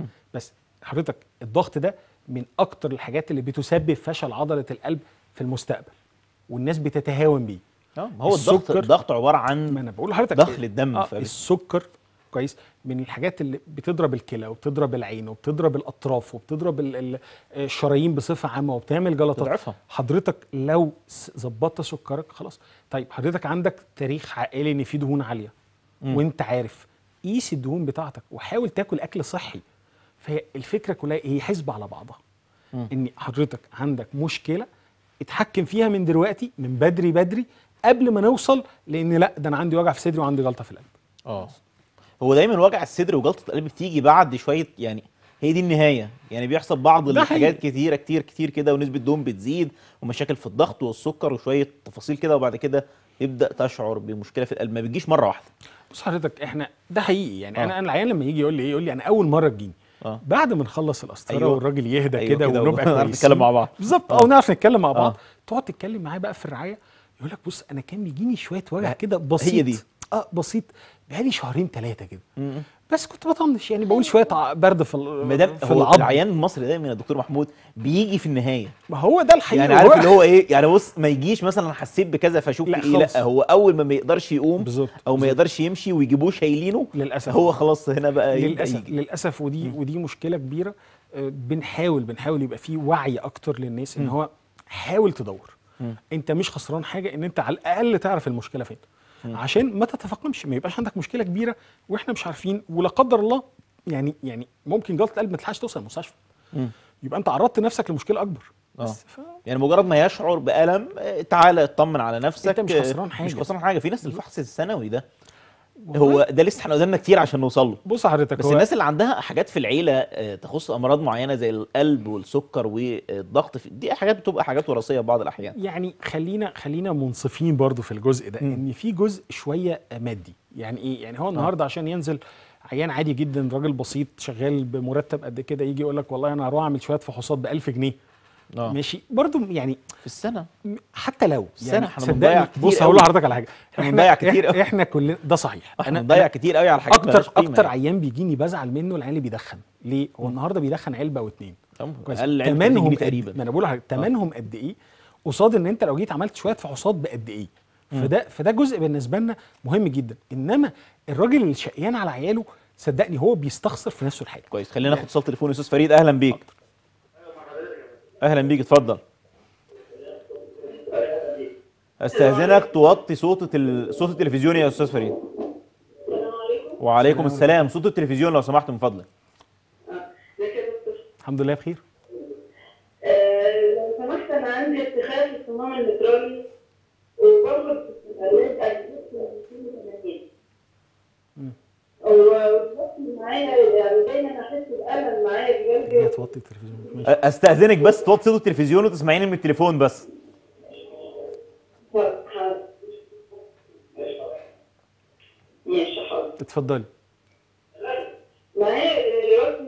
بس حضرتك الضغط ده من اكتر الحاجات اللي بتسبب فشل عضله القلب في المستقبل والناس بتتهاون بيه اه ما هو الضغط السكر- الضغط عباره ما عن انا بقول لحضرتك دخل الدم آه فبت- السكر كويس من الحاجات اللي بتضرب الكلى وبتضرب العين وبتضرب الاطراف وبتضرب ال- ال- الشرايين بصفه عامه وبتعمل جلطات تضعفها. حضرتك لو س- ظبطت سكرك خلاص طيب حضرتك عندك تاريخ عائلي ان في دهون عاليه وانت عارف قيس الدهون بتاعتك وحاول تاكل اكل صحي فهي الفكره كلها هي حسبه على بعضها ان حضرتك عندك مشكله اتحكم فيها من دلوقتي من بدري بدري قبل ما نوصل لان لا ده انا عندي وجع في صدري وعندي جلطه في القلب اه هو دايما وجع الصدر وجلطه القلب بتيجي بعد شويه يعني هي دي النهايه يعني بيحصل بعض ده الحاجات حقيقي. كتيره كتير كتير كده ونسبه دهون بتزيد ومشاكل في الضغط والسكر وشويه تفاصيل كده وبعد كده تبدا تشعر بمشكله في القلب ما بتجيش مره واحده بص حضرتك احنا ده حقيقي يعني آه. انا انا العيان لما يجي يقول لي ايه يقول لي انا اول مره تجيني اه بعد ما نخلص القسطره أيوة. والراجل يهدى أيوة كده كده ونبقى ونعرف كويسين نتكلم مع بعض. بالظبط آه. او نعرف نتكلم مع بعض آه. تقعد تتكلم معاه بقى في الرعايه يقول لك بص انا كان بيجيني شويه وجع لا، كده بسيط هي دي. اه بسيط بقالي شهرين ثلاثه كده بس كنت بطنش يعني بقول شويه ع- برد في ال- ما دام في هو العظم العيان المصري دايما يا دكتور محمود بيجي في النهايه ما هو ده الحقيقه يعني عارف هو- اللي هو ايه يعني بص ما يجيش مثلا أنا حسيت بكذا فاشوف لا في ايه خالص. لا هو اول ما ما يقدرش يقوم بالظبط، او ما بالظبط. يقدرش يمشي ويجيبوه شايلينه للاسف هو خلاص هنا بقى يبدا للاسف يجي للاسف ودي ودي مشكله كبيره آه، بنحاول بنحاول يبقى في وعي اكتر للناس ان هو حاول تدور انت مش خسران حاجه ان انت على الاقل تعرف المشكله فين عشان ما تتفاقمش ما يبقاش عندك مشكله كبيره واحنا مش عارفين ولا قدر الله يعني يعني ممكن جلطه قلب ما تلحقش توصل المستشفى يبقى انت عرضت نفسك لمشكله اكبر اه بس ف... يعني مجرد ما يشعر بالم آه، تعالى اطمن على نفسك أنت مش آه، خسران مش حاجة. خسران حاجه في ناس الفحص السنوي ده هو ده لسه احنا قدامنا كتير عشان نوصل له بص حضرتك بس هو الناس اللي عندها حاجات في العيله آه، تخص امراض معينه زي القلب والسكر والضغط في- دي حاجات بتبقى حاجات وراثيه بعض الاحيان يعني خلينا خلينا منصفين برضو في الجزء ده مم. ان في جزء شويه مادي يعني ايه يعني هو النهارده عشان ينزل عيان عادي جدا راجل بسيط شغال بمرتب قد كده يجي يقول لك والله انا هروح اعمل شويه فحوصات ب 1000 جنيه اه ماشي برضو يعني في السنه م- حتى لو السنة يعني احنا صدقني، بنضيع كتير بص قوي. هقول لحضرتك على حاجه احنا بنضيع كتير إح- قوي. احنا كلنا ده صحيح احنا بنضيع كتير قوي على حاجات اكتر مالهاش قيمة اكتر يعني. عيان بيجيني بزعل منه العيان اللي بيدخن ليه هو النهارده بيدخن علبه او اتنين كويس اقل علبة 30 تمنهم جنيه قد- تقريبا ما انا بقول لحضرتك تمنهم قد ايه قصاد ان انت لو جيت عملت شويه فحوصات بقد ايه فده فده جزء بالنسبه لنا مهم جدا انما الراجل اللي شقيان على عياله صدقني هو بيستخسر في نفسه الحاجه كويس خلينا ناخد اتصال تليفوني استاذ فريد اهلا بيك اهلا بيك اتفضل استاذنك توطي صوت ال... صوت التلفزيون يا استاذ فريد السلام عليكم وعليكم السلام صوت التلفزيون لو سمحت من فضلك ازيك يا دكتور الحمد لله بخير آه، لو سمحت انا عندي ارتخاء في الصمام المترالي وبرضه الالات والوقت معايا يعني دايما احس بالم معايا في هي قلبي توطي التلفزيون ماشي. استاذنك بس توطي صوت التلفزيون وتسمعيني من التليفون بس حاضر. ماشي حاضر اتفضلي معايا دلوقتي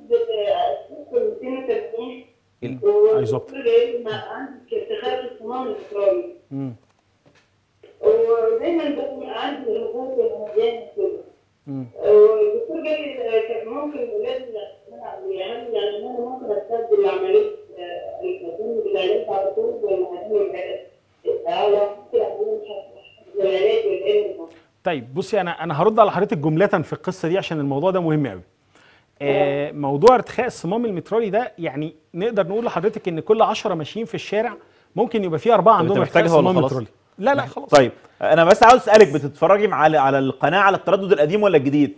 لمدة 230 ال- أيظبط. عندي ارتخاء في الصمام المترالي مم. ودايما ببقى عندي الغاز المليان كده مم. والدكتور قال لي كان ممكن لازم هل يعني ان انا ممكن استبدل عمليه التزامن بالعلاج على طول ولا هعمل العلاج؟ على العلاج والعلم طيب بصي انا انا هرد على حضرتك جمله في القصه دي عشان الموضوع ده مهم قوي آه موضوع ارتخاء الصمام المترالي ده يعني نقدر نقول لحضرتك ان كل 10 ماشيين في الشارع ممكن يبقى في اربعه طب عندهم أنت ارتخاء محتاجها ولا صمام خلاص؟ مترالي لا لا خلاص طيب انا بس عاوز اسالك بتتفرجي على على القناه على التردد القديم ولا الجديد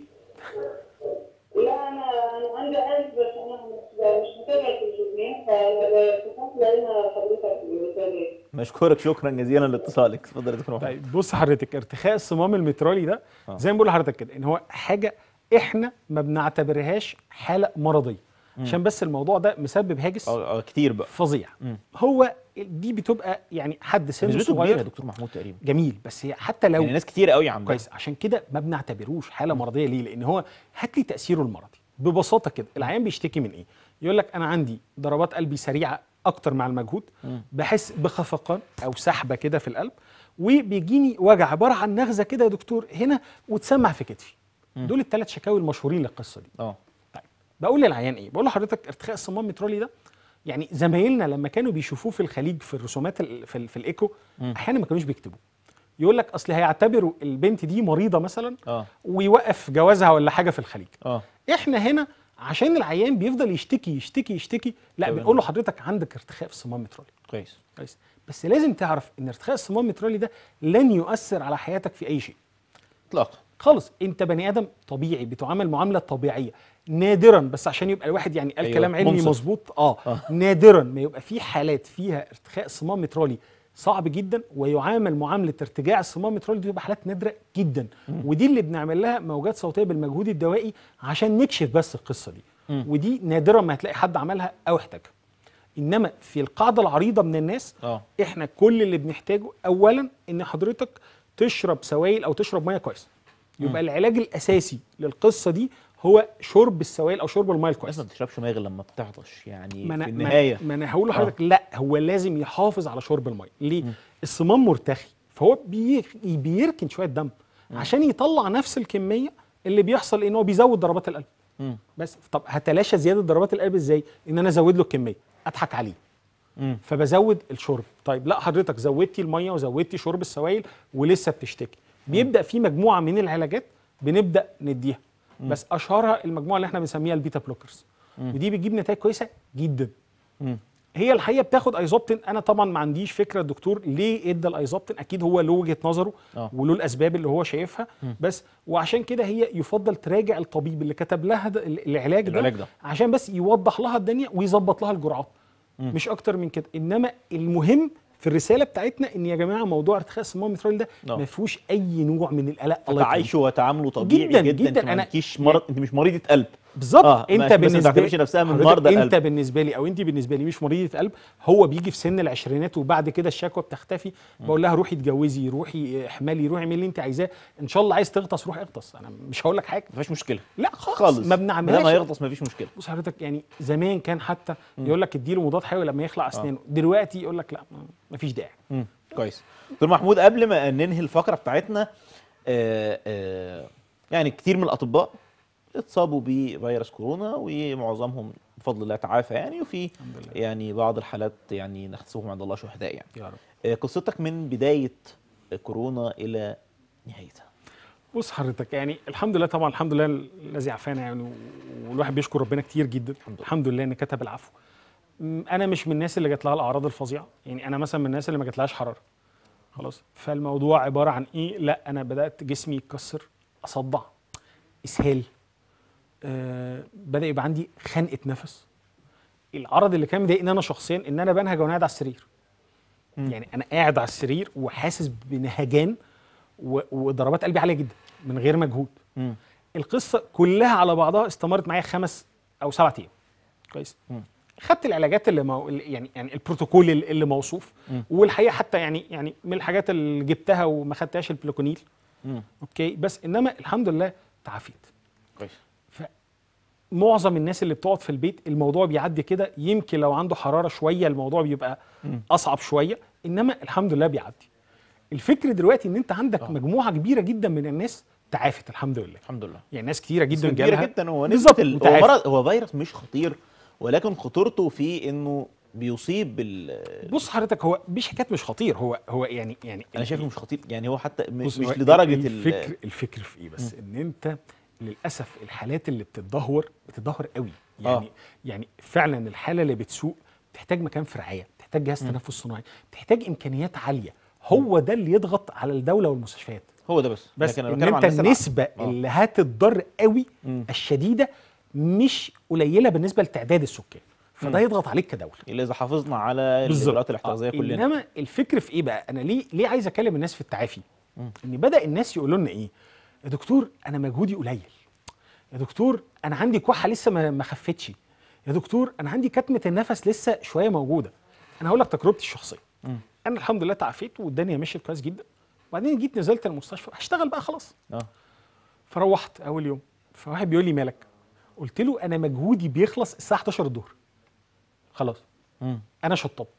لا انا انا عندي قلب بس انا مش مش متابع التلفزيون فاتصلت لقينا حضرتك بتابع مشكورك شكرا جزيلا لاتصالك اتفضل يا دكتور محمد طيب بص حضرتك ارتخاء الصمام المترالي ده آه. زي ما بقول لحضرتك كده ان هو حاجه احنا ما بنعتبرهاش حاله مرضيه عشان بس الموضوع ده مسبب هاجس اه آه، كتير بقى فظيع مم. هو دي بتبقى يعني حد سنه نسبته كبيره يا صغير دكتور محمود تقريبا جميل بس هي حتى لو يعني ناس كتير قوي عندها كويس عشان كده ما بنعتبروش حاله مرضيه ليه لان هو هات لي تاثيره المرضي ببساطه كده العيان بيشتكي من ايه يقول لك انا عندي ضربات قلبي سريعه اكتر مع المجهود بحس بخفقان او سحبه كده في القلب وبيجيني وجع عباره عن نغزه كده يا دكتور هنا وتسمع في كتفي دول الثلاث شكاوي المشهورين للقصه دي اه طيب بقول للعيان ايه بقول لحضرتك ارتخاء الصمام المترالي ده يعني زمايلنا لما كانوا بيشوفوه في الخليج في الرسومات ال- في, ال- في الايكو احيانا ما كانوش بيكتبوه يقول لك اصل هيعتبروا البنت دي مريضه مثلا اه ويوقف جوازها ولا حاجه في الخليج اه احنا هنا عشان العيان بيفضل يشتكي يشتكي يشتكي لا تمام. بنقول له حضرتك عندك ارتخاء في الصمام المترالي كويس كويس بس لازم تعرف ان ارتخاء الصمام المترالي ده لن يؤثر على حياتك في اي شيء اطلاقا خالص انت بني ادم طبيعي بتعامل معامله طبيعيه نادرا بس عشان يبقى الواحد يعني قال أيوة، كلام علمي منصف. مظبوط اه, آه. نادرا ما يبقى في حالات فيها ارتخاء صمام مترالي صعب جدا ويعامل معامله ارتجاع الصمام المترالي دي تبقى حالات نادره جدا ودي اللي بنعمل لها موجات صوتيه بالمجهود الدوائي عشان نكشف بس القصه دي ودي نادرا ما هتلاقي حد عملها او احتاجها انما في القاعده العريضه من الناس اه احنا كل اللي بنحتاجه اولا ان حضرتك تشرب سوائل او تشرب ميه كويس يبقى العلاج الاساسي للقصه دي هو شرب السوائل او شرب الميه الناس الكويس ما بتشربش ميه غير لما بتعطش يعني ما في انا النهايه ما انا هقول لحضرتك لا هو لازم يحافظ على شرب الميه ليه الصمام مرتخي فهو بي بيركن شويه دم عشان يطلع نفس الكميه اللي بيحصل ان هو بيزود ضربات القلب مم. بس طب هتلاشى زياده ضربات القلب ازاي ان انا ازود له الكميه اضحك عليه مم. فبزود الشرب طيب لا حضرتك زودتي الميه وزودتي شرب السوائل ولسه بتشتكي بيبدا في مجموعه من العلاجات بنبدا نديها بس اشهرها المجموعه اللي احنا بنسميها البيتا بلوكرز ودي بتجيب نتائج كويسه جدا مم. هي الحقيقه بتاخد ايزوبتين انا طبعا ما عنديش فكره الدكتور ليه ادى الايزوبتين اكيد هو له وجهه نظره آه. وله الاسباب اللي هو شايفها بس وعشان كده هي يفضل تراجع الطبيب اللي كتب لها ده العلاج ده, العلاج ده. عشان بس يوضح لها الدنيا ويظبط لها الجرعات مش اكتر من كده انما المهم في الرساله بتاعتنا ان يا جماعه موضوع ارتخاء الصمام المترالي ده آه. ما فيهوش اي نوع من القلق الله يكرمك. تعايشوا وتعاملوا طبيعي جداً، جدا, جداً. انت ما أنا- عندكيش مرض انت مش مريضه قلب بالظبط آه، انت ماشي، بس ما بالنسبه تعتبرش نفسها من حضرتك مرضى انت القلب. بالنسبه لي او انت بالنسبه لي مش مريضه قلب هو بيجي في سن العشرينات وبعد كده الشكوى بتختفي بقول لها روحي اتجوزي روحي احملي روحي اعملي اللي انت عايزاه ان شاء الله عايز تغطس روح اغطس انا مش هقول لك حاجه ما فيش مشكله لا خالص, خالص ما ده ما بنعملهاش يغطس ما فيش مشكله بص حضرتك يعني زمان كان حتى يقول لك اديله مضاد حيوي لما يخلع اسنانه دلوقتي يقول لك لا ما فيش داعي مم. كويس دكتور محمود قبل ما ننهي الفقره بتاعتنا آه آه يعني كتير من الاطباء اتصابوا بفيروس كورونا ومعظمهم بفضل الله تعافى يعني وفي يعني بعض الحالات يعني نحسبهم عند الله شهداء يعني يا رب آه قصتك من بدايه كورونا الى نهايتها بص حضرتك يعني الحمد لله طبعا الحمد لله الذي عافانا يعني والواحد بيشكر ربنا كتير جدا الحمد لله. الحمد لله ان كتب العفو م، انا مش من الناس اللي جات لها الاعراض الفظيعه يعني انا مثلا من الناس اللي ما جاتلهاش حراره خلاص فالموضوع عباره عن ايه لا انا بدات جسمي يتكسر اصدع اسهال آه بدا يبقى عندي خنقه نفس العرض اللي كان مضايقني انا شخصيا ان انا بنهج وانا قاعد على السرير يعني انا قاعد على السرير وحاسس بنهجان و- وضربات قلبي عاليه جدا من غير مجهود مم. القصه كلها على بعضها استمرت معايا خمس او سبعة ايام كويس مم. خدت العلاجات اللي مو... اللي- يعني يعني البروتوكول اللي اللي موصوف مم. والحقيقه حتى يعني يعني من الحاجات اللي جبتها وما خدتهاش البلوكونيل مم. اوكي بس انما الحمد لله تعافيت كويس معظم الناس اللي بتقعد في البيت الموضوع بيعدي كده يمكن لو عنده حراره شويه الموضوع بيبقى مم. اصعب شويه انما الحمد لله بيعدي الفكر دلوقتي ان انت عندك آه. مجموعه كبيره جدا من الناس تعافت الحمد لله الحمد لله يعني ناس كتيره جدا نسبة كبيرة جالها جدا هو بالظبط، نسبة ال- هو وتعافى. مرض هو فيروس مش خطير ولكن خطورته في انه بيصيب بال بص حضرتك هو مش حكايه مش خطير هو هو يعني يعني انا شايفه مش خطير يعني هو حتى م- بص مش هو لدرجه ال- الفكر الفكر في ايه بس ان انت للاسف الحالات اللي بتتدهور بتتدهور قوي يعني آه. يعني فعلا الحاله اللي بتسوق بتحتاج مكان في رعايه بتحتاج جهاز تنفس صناعي بتحتاج امكانيات عاليه هو ده اللي يضغط على الدوله والمستشفيات هو ده بس بس لكن أنا ان بتكلم عن انت الناس الع- النسبه آه. اللي هتتضر قوي مم. الشديده مش قليله بالنسبه لتعداد السكان فده مم. يضغط عليك كدوله اللي اذا حافظنا على الاجراءات الاحترازيه آه، كلنا انما الفكر في ايه بقى انا ليه ليه عايز اكلم الناس في التعافي مم. ان بدا الناس يقولوا لنا ايه يا دكتور انا مجهودي قليل يا دكتور انا عندي كحه لسه ما ما خفتش يا دكتور انا عندي كتمه النفس لسه شويه موجوده انا هقول لك تجربتي الشخصيه مم. انا الحمد لله تعافيت والدنيا مشيت كويس جدا وبعدين جيت نزلت المستشفى هشتغل بقى خلاص اه فروحت اول يوم فواحد بيقول لي مالك قلت له انا مجهودي بيخلص الساعه 11 الظهر خلاص مم. انا شطبت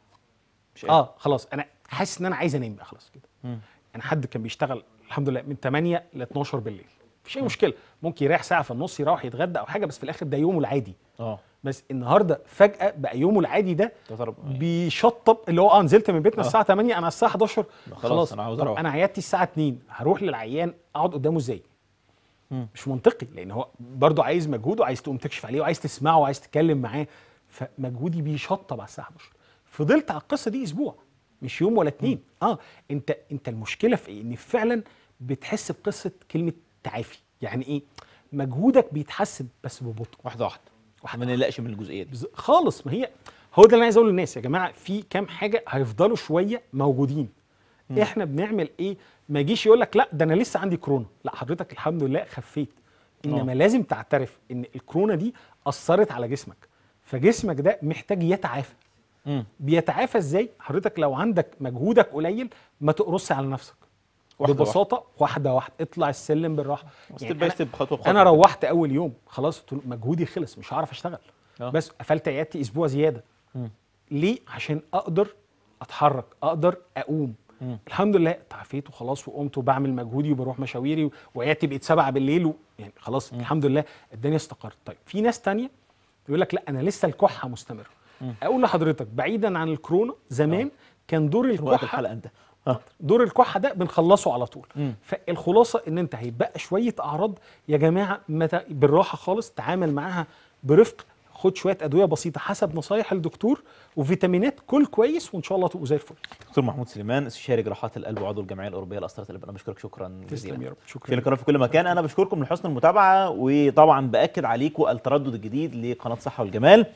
مش قادر. اه خلاص انا حاسس ان انا عايز انام بقى خلاص كده مم. انا حد كان بيشتغل الحمد لله من 8 ل 12 بالليل مفيش اي مشكله ممكن يريح ساعه في النص يروح يتغدى او حاجه بس في الاخر ده يومه العادي اه بس النهارده فجاه بقى يومه العادي ده تضرب بيشطب اللي هو اه نزلت من بيتنا آه. الساعه 8 انا الساعه 11 خلاص، أنا عاوز طب أروح. انا عيادتي الساعه 2 هروح للعيان اقعد قدامه ازاي مم. مش منطقي لان هو برضه عايز مجهود وعايز تقوم تكشف عليه وعايز تسمعه وعايز تتكلم معاه فمجهودي بيشطب على الساعه 11 فضلت على القصه دي اسبوع مش يوم ولا اتنين اه انت انت المشكله في ايه ان فعلا بتحس بقصه كلمه تعافي يعني ايه مجهودك بيتحسن بس ببطء واحده واحده واحدة ما نقلقش من الجزئيه دي بز- خالص ما هي هو ده اللي انا عايز اقوله للناس يا جماعه في كام حاجه هيفضلوا شويه موجودين احنا بنعمل ايه ما يجيش يقول لك لا ده انا لسه عندي كورونا لا حضرتك الحمد لله خفيت انما آه. لازم تعترف ان الكورونا دي اثرت على جسمك فجسمك ده محتاج يتعافى مم. بيتعافى ازاي حضرتك لو عندك مجهودك قليل ما تقرصش على نفسك واحدة ببساطه واحده واحده اطلع السلم بالراحه ستيب باي أنا- ستيب خطوه بخطوه انا روحت اول يوم خلاص قلت له مجهودي خلص مش هعرف اشتغل آه. بس قفلت عيادتي اسبوع زياده مم. ليه عشان اقدر اتحرك اقدر اقوم مم. الحمد لله تعافيت وخلاص وقمت وبعمل مجهودي وبروح مشاويري وعيادتي بقت سبعة بالليل و... يعني خلاص الحمد لله الدنيا استقرت طيب في ناس تانية يقول لك لا انا لسه الكحه مستمره اقول لحضرتك بعيدا عن الكورونا زمان كان دور وقت الكحه الحلقه انت اه دور الكحه ده بنخلصه على طول مم. فالخلاصه ان انت هيبقى شويه اعراض يا جماعه متى بالراحه خالص تعامل معاها برفق خد شويه ادويه بسيطه حسب نصايح الدكتور وفيتامينات كل كويس وان شاء الله تبقوا زي الفل دكتور محمود سليمان استشاري جراحات القلب وعضو الجمعيه الاوروبيه لاسرة القلب انا بشكرك شكرا تسلم جزيلا يا رب في شكرا القناه في كل مكان انا بشكركم لحسن المتابعه وطبعا باكد عليكم التردد الجديد لقناه صحه والجمال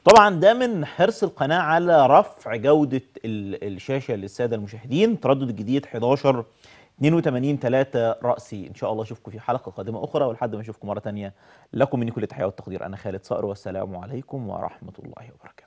طبعا ده من حرص القناه على رفع جوده ال- الشاشه للساده المشاهدين تردد الجديد 11 82 3 رأسي ان شاء الله اشوفكم في حلقه قادمه اخرى ولحد ما اشوفكم مره تانية لكم مني كل التحيه والتقدير انا خالد صقر والسلام عليكم ورحمه الله وبركاته